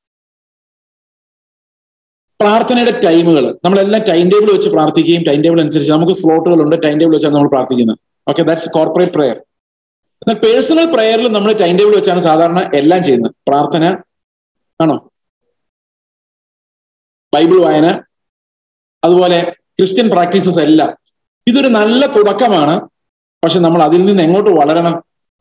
പ്രാർത്ഥനയുടെ ടൈമുകൾ നമ്മളെല്ലാം ടൈം ടേബിൾ വെച്ച് പ്രാർത്ഥിക്കുകയും ടൈം ടേബിൾ അനുസരിച്ച് നമുക്ക് സ്ലോട്ടുകൾ ഉണ്ട് ടൈം ടേബിൾ വെച്ചാണ് നമ്മൾ പ്രാർത്ഥിക്കുന്നത് ഓക്കെ ദാറ്റ്സ് കോർപ്പറേറ്റ് പ്രെയർ എന്നാൽ പേഴ്സണൽ പ്രെയറിൽ നമ്മൾ ടൈം ടേബിൾ വെച്ചാണ് സാധാരണ എല്ലാം ചെയ്യുന്നത് പ്രാർത്ഥന ആണോ ബൈബിൾ വായന അതുപോലെ ക്രിസ്ത്യൻ പ്രാക്ടീസസ് എല്ലാം ഇതൊരു നല്ല തുടക്കമാണ് പക്ഷെ നമ്മൾ അതിൽ നിന്ന് എങ്ങോട്ട് വളരണം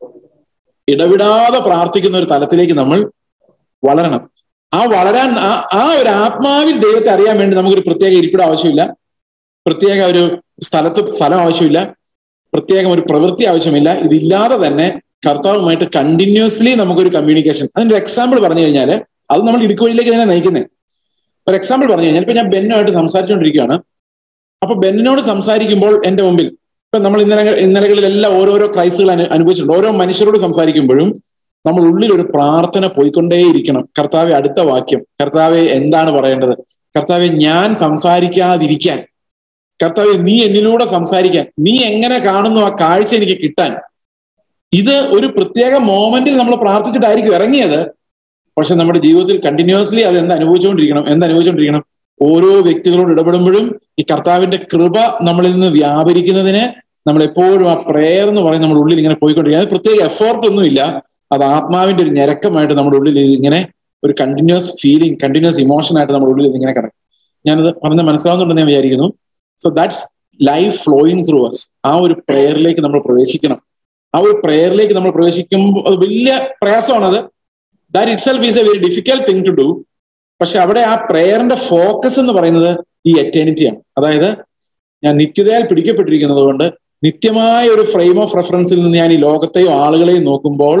ഇടവിടാതെ പ്രാർത്ഥിക്കുന്ന ഒരു തലത്തിലേക്ക് നമ്മൾ വളരണം ആ വളരാൻ ആ ആ ഒരു ആത്മാവിൽ ദൈവത്തെ അറിയാൻ വേണ്ടി നമുക്കൊരു പ്രത്യേക ഇരിപ്പിടം ആവശ്യമില്ല പ്രത്യേക ഒരു സ്ഥലത്ത് സ്ഥലം ആവശ്യമില്ല പ്രത്യേകം ഒരു പ്രവൃത്തി ആവശ്യമില്ല ഇതില്ലാതെ തന്നെ കർത്താവുമായിട്ട് കണ്ടിന്യൂസ്ലി നമുക്കൊരു കമ്മ്യൂണിക്കേഷൻ അതിന്റെ എക്സാമ്പിൾ പറഞ്ഞു കഴിഞ്ഞാൽ അത് നമ്മൾ ഇടുക്കുവഴിയിലേക്ക് തന്നെ നയിക്കുന്നത് ഒരു എക്സാമ്പിൾ പറഞ്ഞു കഴിഞ്ഞാൽ ഇപ്പൊ ഞാൻ ബെന്നുമായിട്ട് സംസാരിച്ചുകൊണ്ടിരിക്കുകയാണ് അപ്പൊ ബെന്നിനോട് സംസാരിക്കുമ്പോൾ എന്റെ മുമ്പിൽ ഇപ്പൊ നമ്മൾ ഇന്നലെ ഇന്നലകളിലെല്ലാം ഓരോരോ ക്രൈസുകൾ അനു അനുഭവിച്ചിട്ടുണ്ട് ഓരോ മനുഷ്യരോട് സംസാരിക്കുമ്പോഴും നമ്മൾ ഉള്ളിൽ ഒരു പ്രാർത്ഥന പോയിക്കൊണ്ടേയിരിക്കണം കർത്താവെ അടുത്ത വാക്യം കർത്താവെ എന്താണ് പറയേണ്ടത് കർത്താവെ ഞാൻ സംസാരിക്കാതിരിക്കാൻ കർത്താവെ നീ എന്നിലൂടെ സംസാരിക്കാൻ നീ എങ്ങനെ കാണുന്നു ആ കാഴ്ച എനിക്ക് കിട്ടാൻ ഇത് ഒരു പ്രത്യേക മോമെന്റിൽ നമ്മൾ പ്രാർത്ഥിച്ചിട്ടായിരിക്കും ഇറങ്ങിയത് പക്ഷെ നമ്മുടെ ജീവിതത്തിൽ കണ്ടിന്യൂസ്ലി അത് എന്ത് അനുഭവിച്ചുകൊണ്ടിരിക്കണം എന്ത് അനുഭവിച്ചുകൊണ്ടിരിക്കണം ഓരോ വ്യക്തികളോട് ഇടപെടുമ്പോഴും ഈ കർത്താവിന്റെ കൃപ നമ്മളിൽ നിന്ന് വ്യാപരിക്കുന്നതിന് നമ്മൾ എപ്പോഴും ആ പ്രേയർ എന്ന് പറയുന്ന നമ്മുടെ ഉള്ളിൽ ഇങ്ങനെ പോയിക്കൊണ്ടിരിക്കുക അത് പ്രത്യേക എഫോർട്ട് ഒന്നുമില്ല അത് ആത്മാവിന്റെ ഒരു ഞരക്കമായിട്ട് നമ്മുടെ ഉള്ളിൽ ഇങ്ങനെ ഒരു കണ്ടിന്യൂസ് ഫീലിംഗ് കണ്ടിന്യൂസ് ഇമോഷൻ ആയിട്ട് നമ്മുടെ ഉള്ളിൽ ഇങ്ങനെ കിടക്കും ഞാനത് പറഞ്ഞ് മനസ്സിലാവുന്നുണ്ടെന്ന് ഞാൻ വിചാരിക്കുന്നു so that's life flowing through us ആ ഒരു പ്രേയറിലേക്ക് നമ്മൾ പ്രവേശിക്കണം ആ ഒരു പ്രേയറിലേക്ക് നമ്മൾ പ്രവേശിക്കുമ്പോൾ അത് വലിയ പ്രയാസമാണത് that itself is a very difficult thing to do പക്ഷെ അവിടെ ആ പ്രേയറിന്റെ ഫോക്കസ് എന്ന് പറയുന്നത് ഈ എറ്റേണിറ്റിയാണ് അതായത് ഞാൻ നിത്യതയാൽ പിടിക്കപ്പെട്ടിരിക്കുന്നത് കൊണ്ട് നിത്യമായ ഒരു ഫ്രെയിം ഓഫ് റെഫറൻസിൽ നിന്ന് ഞാൻ ഈ ലോകത്തെയും ആളുകളെയും നോക്കുമ്പോൾ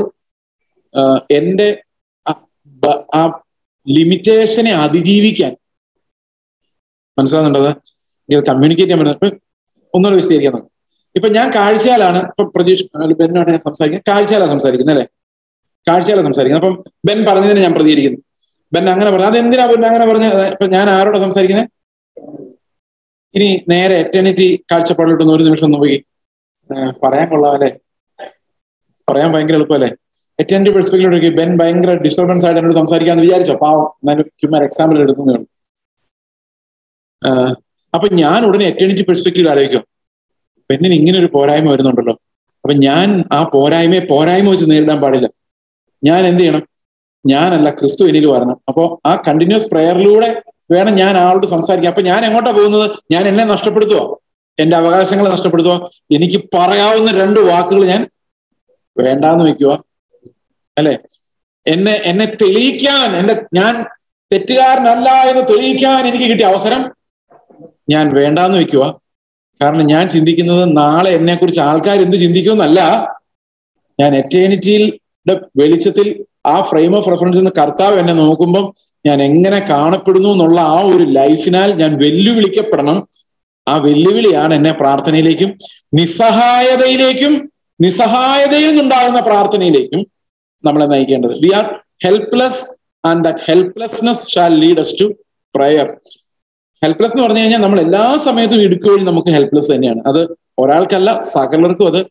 എന്റെ ആ ലിമിറ്റേഷനെ അതിജീവിക്കാൻ മനസ്സിലാകുന്നുണ്ടത് ഇത് കമ്മ്യൂണിക്കേറ്റ് ചെയ്യാൻ പറ്റുന്നത് ഒന്നുകൂടെ വിശദീകരിക്കാൻ നോക്കാം ഇപ്പൊ ഞാൻ കാഴ്ചയാലാണ് ഇപ്പൊ പ്രതീക്ഷ ബെന്നോട് ഞാൻ സംസാരിക്കുന്നത് കാഴ്ചയാലാണ് സംസാരിക്കുന്നത് അല്ലെ കാഴ്ചയാലാണ് സംസാരിക്കുന്നത് അപ്പം ബെൻ പറഞ്ഞതിന് ഞാൻ പ്രതികരിക്കുന്നു ബെൻ അങ്ങനെ പറഞ്ഞു അതെന്തിനാ ബെൻ അങ്ങനെ പറഞ്ഞ ഇപ്പൊ ഞാൻ ആരോടാ സംസാരിക്കുന്നത് ഇനി നേരെ എറ്റേണിറ്റി കാഴ്ചപ്പാടിലോട്ടൊന്ന് ഒരു നിമിഷം ഒന്ന് പോയി പറയാൻ കൊള്ളാം അല്ലെ പറയാൻ ഭയങ്കര എളുപ്പമല്ലേ എറ്റേണിറ്റി പെർസ്പെക്റ്റീവ് ബെൻ ഭയങ്കര ഡിസ്റ്റർബൻസ് ആയിട്ട് എന്നോട് സംസാരിക്കാന്ന് വിചാരിച്ചോ പാവം എന്നാലും ചുമ്മാ എക്സാമ്പിൾ എടുക്കുന്നേ ഉള്ളൂ അപ്പൊ ഞാൻ ഉടനെ എറ്റേണിറ്റി പെർസ്പെക്റ്റീവ് ആലോചിക്കും പെണ്ണിന് ഇങ്ങനെ ഒരു പോരായ്മ വരുന്നുണ്ടല്ലോ അപ്പൊ ഞാൻ ആ പോരായ്മയെ പോരായ്മ വെച്ച് നേരിടാൻ പാടില്ല ഞാൻ എന്ത് ചെയ്യണം ഞാനല്ല ക്രിസ്തു എന്നിൽ വരണം അപ്പോ ആ കണ്ടിന്യൂസ് പ്രയറിലൂടെ വേണം ഞാൻ ആളോട് സംസാരിക്കാൻ അപ്പൊ ഞാൻ എങ്ങോട്ടാ പോകുന്നത് ഞാൻ എന്നെ നഷ്ടപ്പെടുത്തുവോ എന്റെ അവകാശങ്ങളെ നഷ്ടപ്പെടുത്തുവോ എനിക്ക് പറയാവുന്ന രണ്ട് വാക്കുകൾ ഞാൻ വേണ്ടാന്ന് വെക്കുക അല്ലെ എന്നെ എന്നെ തെളിയിക്കാൻ എന്റെ ഞാൻ തെറ്റുകാരനല്ല എന്ന് തെളിയിക്കാൻ എനിക്ക് കിട്ടിയ അവസരം ഞാൻ വേണ്ടാന്ന് വെക്കുക കാരണം ഞാൻ ചിന്തിക്കുന്നത് നാളെ എന്നെ കുറിച്ച് ആൾക്കാർ എന്ത് ചിന്തിക്കുമെന്നല്ല ഞാൻ എറ്റേണിറ്റിയുടെ വെളിച്ചത്തിൽ ആ ഫ്രെയിം ഓഫ് റെഫറൻസിൽ നിന്ന് കർത്താവ് എന്നെ നോക്കുമ്പം ഞാൻ എങ്ങനെ കാണപ്പെടുന്നു എന്നുള്ള ആ ഒരു ലൈഫിനാൽ ഞാൻ വെല്ലുവിളിക്കപ്പെടണം ആ വെല്ലുവിളിയാണ് എന്നെ പ്രാർത്ഥനയിലേക്കും നിസ്സഹായതയിലേക്കും നിസ്സഹായതയിൽ നിന്നുണ്ടാകുന്ന പ്രാർത്ഥനയിലേക്കും നമ്മളെ നയിക്കേണ്ടത് we are helpless and that helplessness shall lead us to prayer helpless എന്ന് പറഞ്ഞു കഴിഞ്ഞാൽ നമ്മൾ എല്ലാ സമയത്തും ഇടുക്ക് വഴി നമുക്ക് ഹെൽപ്ലെസ് തന്നെയാണ് അത് ഒരാൾക്കല്ല സകലർക്കും അത്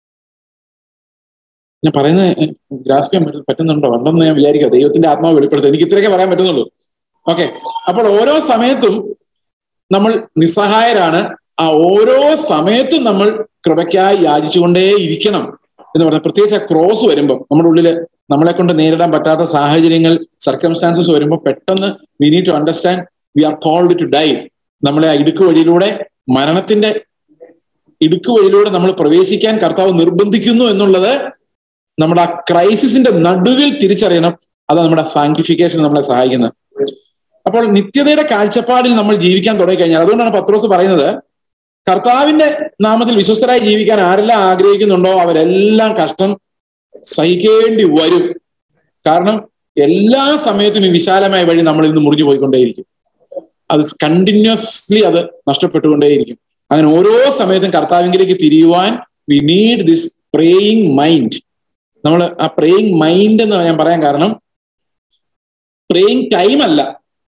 ഞാൻ പറയുന്നത് ഗ്രാസ്പ് ചെയ്യാൻ പറ്റുന്നുണ്ടോ ഉണ്ടെന്ന് ഞാൻ വിചാരിക്കുക ദൈവത്തിന്റെ ആത്മാവ് വെളിപ്പെടുത്തുക എനിക്ക് ഇത്രയൊക്കെ പറയാൻ പറ്റുന്നുള്ളൂ ഓക്കെ അപ്പോൾ ഓരോ സമയത്തും നമ്മൾ നിസ്സഹായരാണ് ആ ഓരോ സമയത്തും നമ്മൾ കൃപയ്ക്കായി യാചിച്ചുകൊണ്ടേ ഇരിക്കണം എന്ന് പറഞ്ഞാൽ പ്രത്യേകിച്ച് ആ ക്രോസ് വരുമ്പോൾ നമ്മുടെ ഉള്ളിൽ നമ്മളെ കൊണ്ട് നേരിടാൻ പറ്റാത്ത സാഹചര്യങ്ങൾ സർക്കംസ്റ്റാൻസസ് വരുമ്പോൾ പെട്ടെന്ന് we need to understand we are called to die നമ്മളെ ആ ഇടുക്ക് വഴിയിലൂടെ മരണത്തിന്റെ ഇടുക്ക് വഴിയിലൂടെ നമ്മൾ പ്രവേശിക്കാൻ കർത്താവ് നിർബന്ധിക്കുന്നു എന്നുള്ളത് നമ്മുടെ ആ ക്രൈസിസിന്റെ നടുവിൽ തിരിച്ചറിയണം അത് നമ്മുടെ സാങ്ക്ടിഫിക്കേഷൻ നമ്മളെ സഹായിക്കുന്നത് അപ്പോൾ നിത്യതയുടെ കാഴ്ചപ്പാടിൽ നമ്മൾ ജീവിക്കാൻ തുടങ്ങിക്കഴിഞ്ഞാൽ അതുകൊണ്ടാണ് പത്രോസ് പറയുന്നത് കർത്താവിന്റെ നാമത്തിൽ വിശ്വസ്തരായി ജീവിക്കാൻ ആരെല്ലാം ആഗ്രഹിക്കുന്നുണ്ടോ അവരെല്ലാം കഷ്ടം സഹിക്കേണ്ടി വരും കാരണം എല്ലാ സമയത്തും ഈ വിശാലമായ വഴി നമ്മൾ ഇന്ന് മുറിഞ്ഞു പോയിക്കൊണ്ടേയിരിക്കും അത് കണ്ടിന്യൂസ്ലി അത് നഷ്ടപ്പെട്ടുകൊണ്ടേയിരിക്കും അങ്ങനെ ഓരോ സമയത്തും കർത്താവിങ്കിലേക്ക് തിരിയുവാൻ we need this praying mind നമ്മൾ ആ പ്രേയിങ് മൈൻഡ് എന്ന് ഞാൻ പറയാൻ കാരണം പ്രേയിങ് ടൈം അല്ല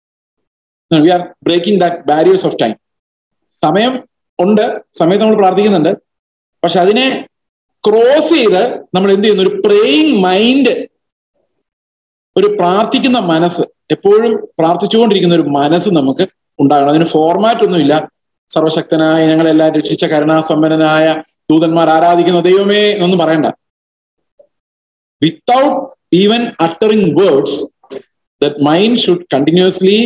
we are breaking that barriers of time സമയം ഉണ്ട് സമയത്ത് നമ്മൾ പ്രാർത്ഥിക്കുന്നുണ്ട് പക്ഷെ അതിനെ ക്രോസ് ചെയ്ത് നമ്മൾ എന്ത് ചെയ്യുന്നു ഒരു പ്രേയിങ് മൈൻഡ് ഒരു പ്രാർത്ഥിക്കുന്ന മനസ്സ് എപ്പോഴും പ്രാർത്ഥിച്ചുകൊണ്ടിരിക്കുന്ന ഒരു മനസ്സ് നമുക്ക് ഉണ്ടാകണം അതിന് ഫോർമാറ്റ് ഒന്നുമില്ല സർവശക്തനായ ഞങ്ങളെല്ലാം രക്ഷിച്ച കരുണാസമ്പന്നനായ ദൂതന്മാർ ആരാധിക്കുന്ന ദൈവമേ എന്നൊന്നും പറയണ്ട without even uttering words that mind should continuously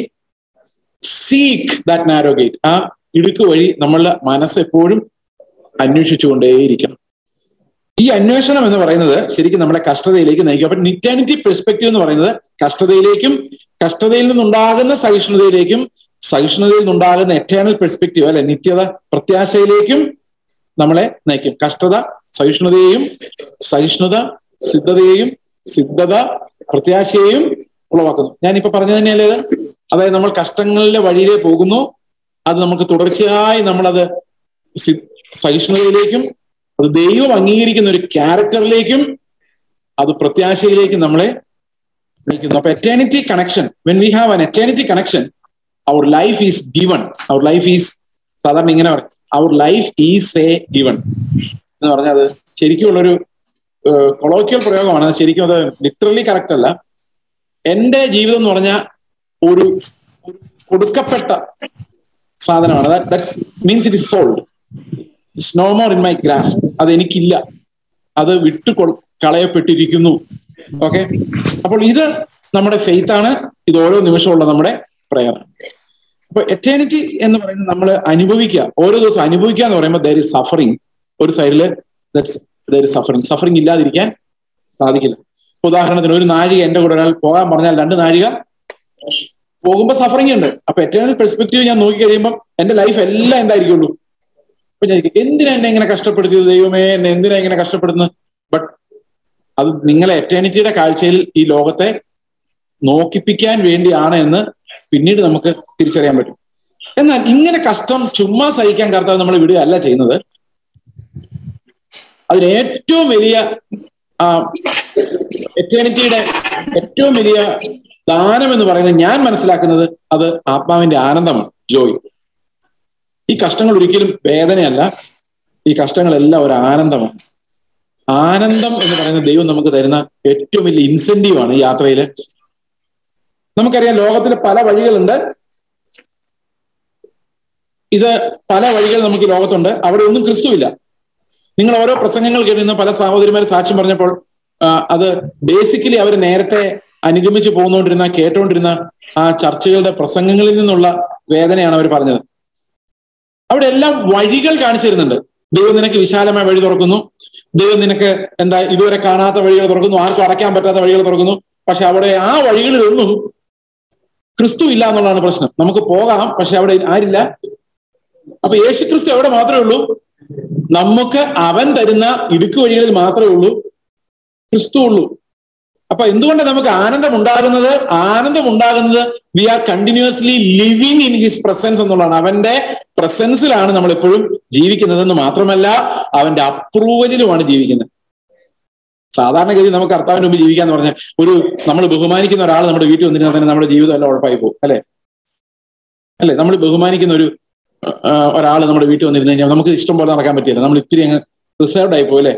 seek that narrow gate ആ ഇടുക്ക് വഴി നമ്മളുടെ മനസ്സ് എപ്പോഴും അന്വേഷിച്ചുകൊണ്ടേയിരിക്കണം ഈ അന്വേഷണം എന്ന് പറയുന്നത് ശരിക്കും നമ്മളെ കഷ്ടതയിലേക്ക് നയിക്കും അപ്പൊ നിറ്റാനിറ്റി പെർസ്പെക്റ്റീവ് എന്ന് പറയുന്നത് കഷ്ടതയിലേക്കും കഷ്ടതയിൽ നിന്നുണ്ടാകുന്ന സഹിഷ്ണുതയിലേക്കും സഹിഷ്ണുതയിൽ നിന്നുണ്ടാകുന്ന എറ്റേണൽ പെർസ്പെക്റ്റീവ് അല്ലെ നിത്യത പ്രത്യാശയിലേക്കും നമ്മളെ നയിക്കും കഷ്ടത സഹിഷ്ണുതയെയും സഹിഷ്ണുത സിദ്ധതയെയും സിദ്ധത പ്രത്യാശയെയും ഉളവാക്കുന്നു ഞാനിപ്പോ പറഞ്ഞു തന്നെയല്ലേ ഇത് അതായത് നമ്മൾ കഷ്ടങ്ങളുടെ വഴിയിലേ പോകുന്നു അത് നമുക്ക് തുടർച്ചയായി നമ്മളത് സഹിഷ്ണുതയിലേക്കും അത് ദൈവം അംഗീകരിക്കുന്ന ഒരു ക്യാരക്ടറിലേക്കും അത് പ്രത്യാശയിലേക്കും നമ്മളെ നയിക്കുന്നു അപ്പൊ eternity connection when we have an eternity connection our life is given our life is സാധാരണ ഇങ്ങനെ പറയും our life is a given എന്ന് പറഞ്ഞാൽ അത് ശരിക്കുമുള്ളൊരു കൊളോക്കിയൽ പ്രയോഗമാണ് അത് ശരിക്കും അത് ലിറ്ററലി കറക്റ്റ് അല്ല എന്റെ ജീവിതം എന്ന് പറഞ്ഞാൽ ഒരു കൊടുക്കപ്പെട്ട സാധനമാണ് that's means it is sold it's no more in my grasp അത് എനിക്കില്ല അത് വിട്ടു കളയപ്പെട്ടിരിക്കുന്നു ഓക്കെ അപ്പോൾ ഇത് നമ്മുടെ ഫെയ്ത്ത് ആണ് ഇത് ഓരോ നിമിഷമുള്ള നമ്മുടെ പ്രയർ അപ്പൊ എറ്റേണിറ്റി എന്ന് പറയുന്നത് നമ്മൾ അനുഭവിക്കുക ഓരോ ദിവസം അനുഭവിക്കുക എന്ന് പറയുമ്പോൾ ദർ ഇസ് സഫറിങ് ഒരു സൈഡില് that's there is suffering suffering ഇല്ലാതിരിക്കാൻ സാധിക്കില്ല ഉദാഹരണത്തിന് ഒരു നാഴിക എന്റെ കൂടെ ഒരാൾ പോകാൻ പറഞ്ഞാൽ രണ്ട് നാഴിക പോകുമ്പോൾ സഫറിങ് ഉണ്ട് അപ്പൊ എറ്റേണൽ പെർസ്പെക്റ്റീവ് ഞാൻ നോക്കി കഴിയുമ്പോൾ എന്റെ ലൈഫ് എല്ലാം എന്തായിരിക്കുള്ളൂ അപ്പൊ ഞാൻ എന്തിനാ എന്നെ ഇങ്ങനെ കഷ്ടപ്പെടുത്തിയത് ദൈവമേ എന്നെ എന്തിനാ ഇങ്ങനെ കഷ്ടപ്പെടുന്നത് ബട്ട് അത് നിങ്ങളെ എറ്റേണിറ്റിയുടെ കാഴ്ചയിൽ ഈ ലോകത്തെ നോക്കിപ്പിക്കാൻ വേണ്ടിയാണ് എന്ന് പിന്നീട് നമുക്ക് തിരിച്ചറിയാൻ പറ്റും എന്നാൽ ഇങ്ങനെ കഷ്ടം ചുമ്മാ സഹിക്കാൻ കർത്താവ് നമ്മൾ വിടുകയല്ല ചെയ്യുന്നത് അതിന് ഏറ്റവും വലിയ എറ്റേണിറ്റിയുടെ ഏറ്റവും വലിയ ദാനം എന്ന് പറയുന്നത് ഞാൻ മനസ്സിലാക്കുന്നത് അത് ആത്മാവിന്റെ ആനന്ദമാണ് ജോയ് ഈ കഷ്ടങ്ങൾ ഒരിക്കലും വേദനയല്ല ഈ കഷ്ടങ്ങളെല്ലാം ഒരു ആനന്ദമാണ് ആനന്ദം എന്ന് പറയുന്ന ദൈവം നമുക്ക് തരുന്ന ഏറ്റവും വലിയ ഇൻസെന്റീവ് ആണ് ഈ യാത്രയിൽ നമുക്കറിയാം ലോകത്തിൽ പല വഴികളുണ്ട് ഇത് പല വഴികൾ നമുക്ക് ലോകത്തുണ്ട് അവിടെ ഒന്നും ക്രിസ്തുവില്ല നിങ്ങൾ ഓരോ പ്രസംഗങ്ങൾ കേട്ടിരുന്ന പല സഹോദരിമാർ സാക്ഷ്യം പറഞ്ഞപ്പോൾ അത് ബേസിക്കലി അവർ നേരത്തെ അനുഗമിച്ച് പോകുന്നോണ്ടിരുന്ന കേട്ടോണ്ടിരുന്ന ആ ചർച്ചകളുടെ പ്രസംഗങ്ങളിൽ നിന്നുള്ള വേദനയാണ് അവർ പറഞ്ഞത് അവിടെ എല്ലാം വഴികൾ കാണിച്ചു തരുന്നുണ്ട് ദൈവം നിനക്ക് വിശാലമായ വഴി തുറക്കുന്നു ദൈവം നിനക്ക് എന്താ ഇതുവരെ കാണാത്ത വഴികൾ തുറക്കുന്നു ആർക്കും അടയ്ക്കാൻ പറ്റാത്ത വഴികൾ തുറക്കുന്നു പക്ഷെ അവിടെ ആ വഴികളിലൊന്നും ക്രിസ്തു ഇല്ല എന്നുള്ളതാണ് പ്രശ്നം നമുക്ക് പോകാം പക്ഷെ അവിടെ ആരില്ല അപ്പൊ യേശു ക്രിസ്തു എവിടെ മാത്രമേ ഉള്ളൂ നമുക്ക് അവൻ തരുന്ന ഇടുക്ക് വഴികളിൽ മാത്രമേ ഉള്ളൂ ക്രിസ്തു ഉള്ളൂ അപ്പൊ എന്തുകൊണ്ട് നമുക്ക് ആനന്ദം ഉണ്ടാകുന്നത് ആനന്ദം ഉണ്ടാകുന്നത് we are continuously living in his presence എന്നുള്ളതാണ് അവന്റെ പ്രസൻസിലാണ് നമ്മൾ എപ്പോഴും ജീവിക്കുന്നതെന്ന് മാത്രമല്ല അവന്റെ അപ്രൂവലിലുമാണ് ജീവിക്കുന്നത് സാധാരണഗതി നമുക്ക് കർത്താവിന് മുമ്പ് ജീവിക്കാന്ന് പറഞ്ഞാൽ ഒരു നമ്മൾ ബഹുമാനിക്കുന്ന ഒരാൾ നമ്മുടെ വീട്ടിൽ വന്നിരുന്നാൽ തന്നെ നമ്മുടെ ജീവിതം എല്ലാം ഉഴപ്പായി പോകും അല്ലെ അല്ലെ നമ്മൾ ബഹുമാനിക്കുന്ന ഒരു ഒരാൾ നമ്മുടെ വീട്ടിൽ വന്നിരുന്നു കഴിഞ്ഞാൽ നമുക്ക് ഇഷ്ടം പോലെ നടക്കാൻ പറ്റില്ല നമ്മൾ ഇത്തിരി അങ്ങ് റിസർവ്ഡ് ആയി പോകും അല്ലെ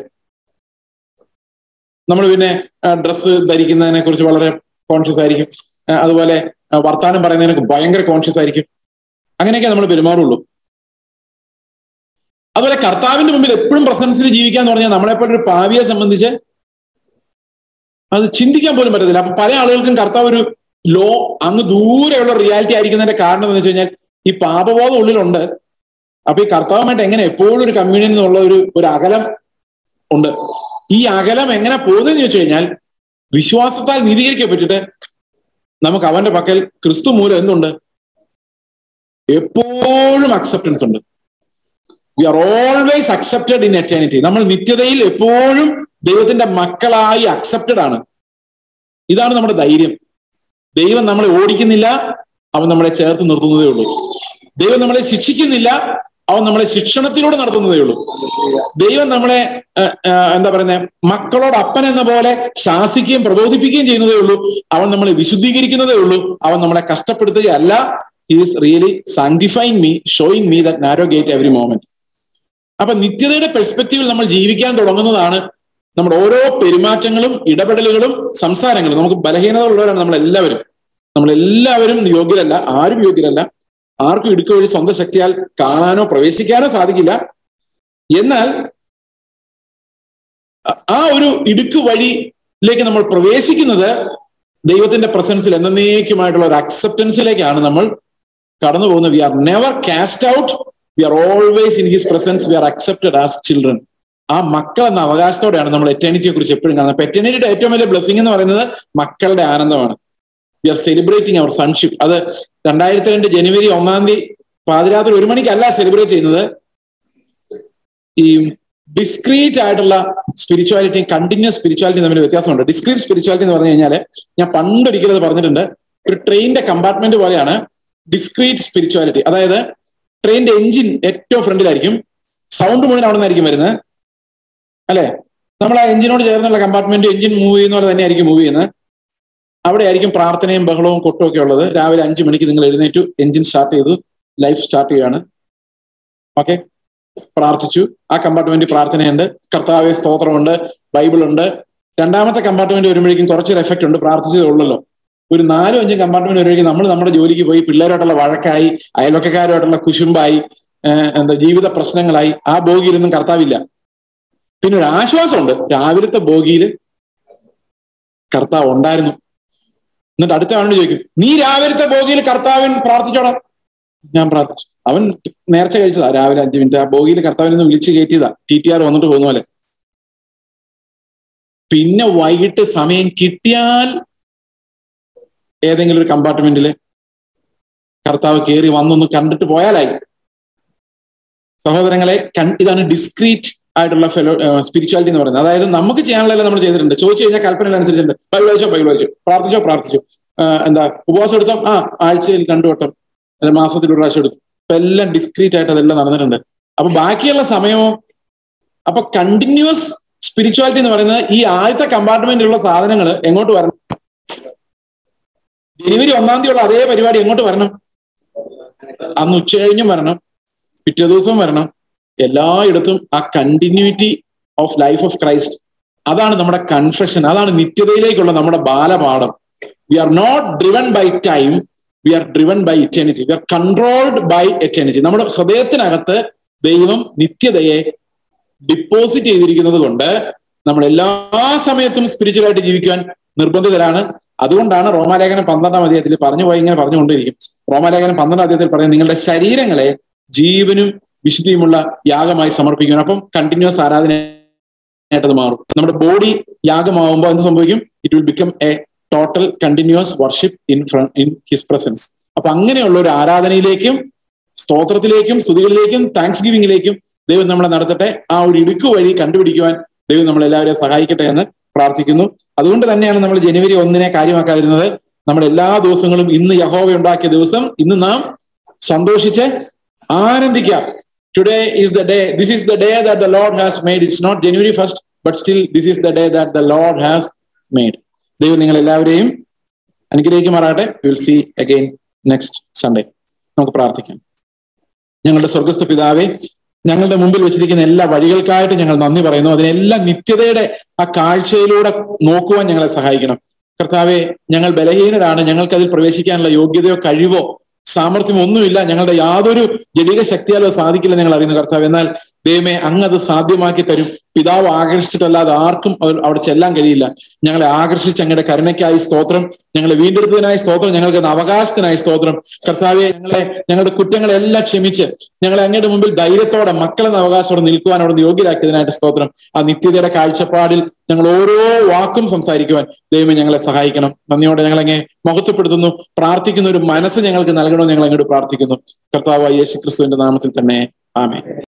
നമ്മൾ പിന്നെ ഡ്രസ്സ് ധരിക്കുന്നതിനെ കുറിച്ച് വളരെ കോൺഷ്യസ് ആയിരിക്കും അതുപോലെ വർത്താനം പറയുന്നതിനൊക്കെ ഭയങ്കര കോൺഷ്യസ് ആയിരിക്കും അങ്ങനെയൊക്കെ നമ്മൾ പെരുമാറുള്ളൂ അതുപോലെ കർത്താവിന്റെ മുമ്പിൽ എപ്പോഴും പ്രസൻസിൽ ജീവിക്കാന്ന് പറഞ്ഞാൽ നമ്മളെപ്പോലെ ഒരു പാവിയെ സംബന്ധിച്ച് അത് ചിന്തിക്കാൻ പോലും പറ്റത്തില്ല അപ്പൊ പല ആളുകൾക്കും കർത്താവ് ഒരു ലോ അങ്ങ് ദൂരെയുള്ള റിയാലിറ്റി ആയിരിക്കുന്നതിന്റെ കാരണം എന്ന് വെച്ച് കഴിഞ്ഞാൽ ഈ പാപബോധം ഉള്ളിലുണ്ട് അപ്പൊ ഈ കർത്താവുമായിട്ട് എങ്ങനെ എപ്പോഴും ഒരു കമ്മ്യൂണിയൻ എന്നുള്ള ഒരു ഒരു അകലം ഉണ്ട് ഈ അകലം എങ്ങനെ പോകുന്നതെന്ന് ചോദിച്ചു കഴിഞ്ഞാൽ വിശ്വാസത്താൽ നീതീകരിക്കപ്പെട്ടിട്ട് നമുക്ക് അവന്റെ പക്കൽ ക്രിസ്തു മൂലം എന്തുണ്ട് എപ്പോഴും അക്സെപ്റ്റൻസ് ഉണ്ട് we are always accepted in eternity നമ്മൾ നിത്യതയിൽ എപ്പോഴും ദൈവത്തിന്റെ മക്കളായി അക്സെപ്റ്റഡ് ആണ് ഇതാണ് നമ്മുടെ ധൈര്യം ദൈവം നമ്മളെ ഓടിക്കുന്നില്ല അവൻ നമ്മളെ ചേർത്ത് നിർത്തുന്നതേ ഉള്ളൂ ദൈവം നമ്മളെ ശിക്ഷിക്കുന്നില്ല അവൻ നമ്മളെ ശിക്ഷണത്തിലൂടെ നടത്തുന്നതേ ഉള്ളൂ ദൈവം നമ്മളെ എന്താ പറയുന്നത് മക്കളോട് അപ്പൻ എന്ന പോലെ ശാസിക്കുകയും പ്രബോധിപ്പിക്കുകയും ചെയ്യുന്നതേ ഉള്ളൂ അവൻ നമ്മളെ വിശുദ്ധീകരിക്കുന്നതേ ഉള്ളൂ അവൻ നമ്മളെ കഷ്ടപ്പെടുത്തുകയല്ല is really sanctifying me showing me that narrow gate every moment അപ്പൊ നിത്യതയുടെ പെർസ്പെക്റ്റീവിൽ നമ്മൾ ജീവിക്കാൻ തുടങ്ങുന്നതാണ് നമ്മുടെ ഓരോ പെരുമാറ്റങ്ങളും ഇടപെടലുകളും സംസാരങ്ങളും നമുക്ക് ബലഹീനതകളുള്ളവരാണ് നമ്മളെല്ലാവരും നമ്മളെല്ലാവരും യോഗ്യരല്ല ആരും യോഗ്യരല്ല ആർക്കും ഇടുക്ക വഴി സ്വന്തം ശക്തിയാൽ കാണാനോ പ്രവേശിക്കാനോ സാധിക്കില്ല എന്നാൽ ആ ഒരു ഇടുക്ക് വഴിയിലേക്ക് നമ്മൾ പ്രവേശിക്കുന്നത് ദൈവത്തിന്റെ പ്രസൻസിൽ എന്നേക്കുമായിട്ടുള്ള ഒരു അക്സെപ്റ്റൻസിലേക്കാണ് നമ്മൾ കടന്നു പോകുന്നത് we are never cast out we are always in his presence we are accepted as children ആ മക്കൾ എന്ന അവകാശത്തോടെയാണ് നമ്മൾ എറ്റേണിറ്റിയെ കുറിച്ച് എപ്പോഴും കാണുന്നത് അപ്പൊ എറ്റേണിറ്റിയുടെ ഏറ്റവും വലിയ ബ്ലെസ്സിംഗ് എന്ന് പറയുന്നത് മക്കളുടെ ആനന്ദമാണ് we are celebrating our sonship അത് രണ്ടായിരത്തി രണ്ട് ജനുവരി ഒന്നാം തീയതി പാതിരാത്രി ഒരു മണിക്കല്ല സെലിബ്രേറ്റ് ചെയ്യുന്നത് ഈ ഡിസ്ക്രീറ്റ് ആയിട്ടുള്ള സ്പിരിച്വാലിറ്റിയും കണ്ടിന്യൂസ് സ്പിരിച്വാലിറ്റിയും തമ്മിൽ വ്യത്യാസമുണ്ട് ഡിസ്ക്രീറ്റ് സ്പിരിച്വാലിറ്റി എന്ന് പറഞ്ഞു കഴിഞ്ഞാൽ ഞാൻ പണ്ടൊരിക്കലും അത് പറഞ്ഞിട്ടുണ്ട് ഒരു ട്രെയിനിന്റെ കമ്പാർട്ട്മെന്റ് പോലെയാണ് ഡിസ്ക്രീറ്റ് സ്പിരിച്വാലിറ്റി അതായത് ട്രെയിനിന്റെ എഞ്ചിൻ ഏറ്റവും ഫ്രണ്ടിലായിരിക്കും സൗണ്ട് മുഴുവൻ അവിടെ നിന്നായിരിക്കും വരുന്നത് അല്ലെ നമ്മൾ ആ എഞ്ചിനോട് ചേർന്നുള്ള കമ്പാർട്ട്മെന്റ് എഞ്ചിൻ മൂവ് ചെയ്യുന്ന പോലെ തന്നെയായിരിക്കും മൂവ് ചെയ്യുന്നത് അവിടെ ആയിരിക്കും പ്രാർത്ഥനയും ബഹളവും കൊട്ടും ഒക്കെ ഉള്ളത് രാവിലെ അഞ്ചു മണിക്ക് നിങ്ങൾ എഴുന്നേറ്റു എഞ്ചിൻ സ്റ്റാർട്ട് ചെയ്തു ലൈഫ് സ്റ്റാർട്ട് ചെയ്യുകയാണ് ഓക്കെ പ്രാർത്ഥിച്ചു ആ കമ്പാർട്ട്മെന്റ് പ്രാർത്ഥനയുണ്ട് കർത്താവെ സ്തോത്രമുണ്ട് ബൈബിൾ ഉണ്ട് രണ്ടാമത്തെ കമ്പാർട്ട്മെന്റ് വരുമ്പോഴേക്കും കുറച്ചൊരു എഫക്റ്റ് ഉണ്ട് പ്രാർത്ഥിച്ചതേ ഉള്ളല്ലോ ഒരു നാലും അഞ്ചും കമ്പാർട്ട്മെന്റ് വരുമ്പോഴേക്കും നമ്മൾ നമ്മുടെ ജോലിക്ക് പോയി പിള്ളേരോട്ടുള്ള വഴക്കായി അയൽവക്കക്കാരുമായിട്ടുള്ള കുശുമ്പായി എന്താ ജീവിത പ്രശ്നങ്ങളായി ആ ബോഗിയിലൊന്നും കർത്താവില്ല പിന്നെ ഒരു ആശ്വാസമുണ്ട് രാവിലത്തെ ബോഗിയിൽ കർത്താവ് ഉണ്ടായിരുന്നു എന്നിട്ട് അടുത്ത ആളോട് ചോദിക്കും നീ രാവിലത്തെ ബോഗിയിൽ കർത്താവിൻ പ്രാർത്ഥിച്ചോടാ ഞാൻ പ്രാർത്ഥിച്ചു അവൻ നേർച്ച കഴിച്ചതാ രാവിലെ അഞ്ചു മിനിറ്റ് ആ ബോഗിയിൽ കർത്താവിനെ ഒന്ന് വിളിച്ച് കയറ്റിയതാ ടി ടി ആർ വന്നിട്ട് പോകുന്ന പോലെ പിന്നെ വൈകിട്ട് സമയം കിട്ടിയാൽ ഏതെങ്കിലും ഒരു കമ്പാർട്ട്മെന്റില് കർത്താവ് കയറി വന്നൊന്ന് കണ്ടിട്ട് പോയാലായി സഹോദരങ്ങളെ ഇതാണ് ഡിസ്ക്രീറ്റ് ആയിട്ടുള്ള ഫെലോ സ്പിരിച്വാലിറ്റി എന്ന് പറയുന്നത് അതായത് നമുക്ക് ചെയ്യാനുള്ളതെല്ലാം നമ്മൾ ചെയ്തിട്ടുണ്ട് ചോദിച്ചു കഴിഞ്ഞാൽ കൽപ്പന അനുസരിച്ചുണ്ട് ബൈബിൾ വായിച്ചോ ബൈബിൾ വായിച്ചു പ്രാർത്ഥിച്ചോ പ്രാർത്ഥിച്ചു എന്താ ഉപവാസം എടുത്തോ ആ ആഴ്ചയിൽ രണ്ടു വട്ടം അല്ലെങ്കിൽ മാസത്തിൽ ഒരു പ്രാവശ്യം എടുത്തു അപ്പൊ എല്ലാം ഡിസ്ക്രീറ്റ് ആയിട്ട് അതെല്ലാം നടന്നിട്ടുണ്ട് അപ്പൊ ബാക്കിയുള്ള സമയമോ അപ്പൊ കണ്ടിന്യൂസ് സ്പിരിച്വാലിറ്റി എന്ന് പറയുന്നത് ഈ ആദ്യത്തെ കമ്പാർട്ട്മെന്റിലുള്ള സാധനങ്ങൾ എങ്ങോട്ട് വരണം ജനുവരി ഒന്നാം തീയതി ഉള്ള അതേ പരിപാടി എങ്ങോട്ട് വരണം അന്ന് ഉച്ച കഴിഞ്ഞും വരണം പിറ്റേ ദിവസവും വരണം എല്ലായിടത്തും ആ continuity of life of Christ അതാണ് നമ്മുടെ കൺഫെഷൻ അതാണ് നിത്യതയിലേക്കുള്ള നമ്മുടെ ബാലപാഠം we are not driven by time we are driven by eternity we are controlled by eternity നമ്മുടെ ഹൃദയത്തിനകത്ത് ദൈവം നിത്യതയെ ഡിപ്പോസിറ്റ് ചെയ്തിരിക്കുന്നത് കൊണ്ട് നമ്മൾ എല്ലാ സമയത്തും സ്പിരിച്വലായിട്ട് ജീവിക്കുവാൻ നിർബന്ധിതരാണ് അതുകൊണ്ടാണ് റോമാലേഖനം പന്ത്രണ്ടാം അധ്യായത്തിൽ പറഞ്ഞു പോയി ഇങ്ങനെ പറഞ്ഞുകൊണ്ടിരിക്കും റോമാലേഖനം പന്ത്രണ്ടാം അധ്യായത്തിൽ പറയുന്നത് നിങ്ങളുടെ ശരീരങ്ങളെ ജീവനും വിശുദ്ധിയുമുള്ള യാഗമായി സമർപ്പിക്കണം അപ്പം കണ്ടിന്യൂസ് ആരാധനയായിട്ട് അത് മാറും നമ്മുടെ ബോഡി യാഗമാവുമ്പോൾ എന്ത് സംഭവിക്കും it will become a total continuous worship in in his presence അപ്പൊ അങ്ങനെയുള്ള ഒരു ആരാധനയിലേക്കും സ്തോത്രത്തിലേക്കും സ്തുതികളിലേക്കും താങ്ക്സ് ഗിവിംഗിലേക്കും ദൈവം നമ്മളെ നടത്തട്ടെ ആ ഒരു ഇടുക്ക് വഴി കണ്ടുപിടിക്കുവാൻ ദൈവം നമ്മളെല്ലാവരെയും സഹായിക്കട്ടെ എന്ന് പ്രാർത്ഥിക്കുന്നു അതുകൊണ്ട് തന്നെയാണ് നമ്മൾ ജനുവരി ഒന്നിനെ കാര്യമാക്കാതിരുന്നത് നമ്മൾ എല്ലാ ദിവസങ്ങളും ഇന്ന് യഹോവ ഉണ്ടാക്കിയ ദിവസം ഇന്ന് നാം സന്തോഷിച്ച് ആനന്ദിക്കാം today is the day this is the day that the Lord has made it's not January first but still this is the day that the Lord has made ദൈവം നിങ്ങൾ എല്ലാവരെയും അനുഗ്രഹിക്കുമാറാകട്ടെ will see again next Sunday നമുക്ക് പ്രാർത്ഥിക്കാം ഞങ്ങളുടെ സ്വർഗസ്ഥ പിതാവേ ഞങ്ങളുടെ മുമ്പിൽ വെച്ചിരിക്കുന്ന എല്ലാ വഴികൾക്കായിട്ട് ഞങ്ങൾ നന്ദി പറയുന്നു അതിനെല്ലാം നിത്യതയുടെ ആ കാഴ്ചയിലൂടെ നോക്കുവാൻ ഞങ്ങളെ സഹായിക്കണം കർത്താവെ ഞങ്ങൾ ബലഹീനരാണ് ഞങ്ങൾക്ക് അതിൽ പ്രവേശിക്കാനുള്ള യോഗ്യതയോ കഴിവോ സാമർഥ്യം ഒന്നുമില്ല ഞങ്ങളുടെ യാതൊരു ജടിക ശക്തിയാലോ സാധിക്കില്ല ഞങ്ങൾ അറിയുന്നു കർത്താവ് എന്നാൽ ദൈവമേ അങ്ങ് അത് സാധ്യമാക്കി തരും പിതാവ് ആകർഷിച്ചിട്ടല്ലാതെ ആർക്കും അവർ അവിടെ ചെല്ലാൻ കഴിയില്ല ഞങ്ങളെ ആകർഷിച്ച് അങ്ങയുടെ കരുണയ്ക്കായി സ്തോത്രം ഞങ്ങളെ വീണ്ടെടുത്തതിനായി സ്തോത്രം ഞങ്ങൾക്ക് അവകാശത്തിനായി സ്തോത്രം കർത്താവെ ഞങ്ങളെ ഞങ്ങളുടെ കുറ്റങ്ങളെല്ലാം ക്ഷമിച്ച് ഞങ്ങളെ അങ്ങയുടെ മുമ്പിൽ ധൈര്യത്തോടെ മക്കളെന്ന അവകാശത്തോടെ നിൽക്കുവാൻ അവിടെ യോഗ്യരാക്കിയതിനായിട്ട് സ്തോത്രം ആ നിത്യതയുടെ കാഴ്ചപ്പാടിൽ ഞങ്ങൾ ഓരോ വാക്കും സംസാരിക്കുവാൻ ദൈവമേ ഞങ്ങളെ സഹായിക്കണം നന്ദിയോടെ ഞങ്ങൾ അങ്ങേ മഹത്വപ്പെടുത്തുന്നു പ്രാർത്ഥിക്കുന്ന ഒരു മനസ്സ് ഞങ്ങൾക്ക് നൽകണമെന്ന് ഞങ്ങൾ അങ്ങോട്ട് പ്രാർത്ഥിക്കുന്നു കർത്താവ് യേശു ക്രിസ്തുവിന്റെ നാമത്തിൽ തന്നെ ആമേ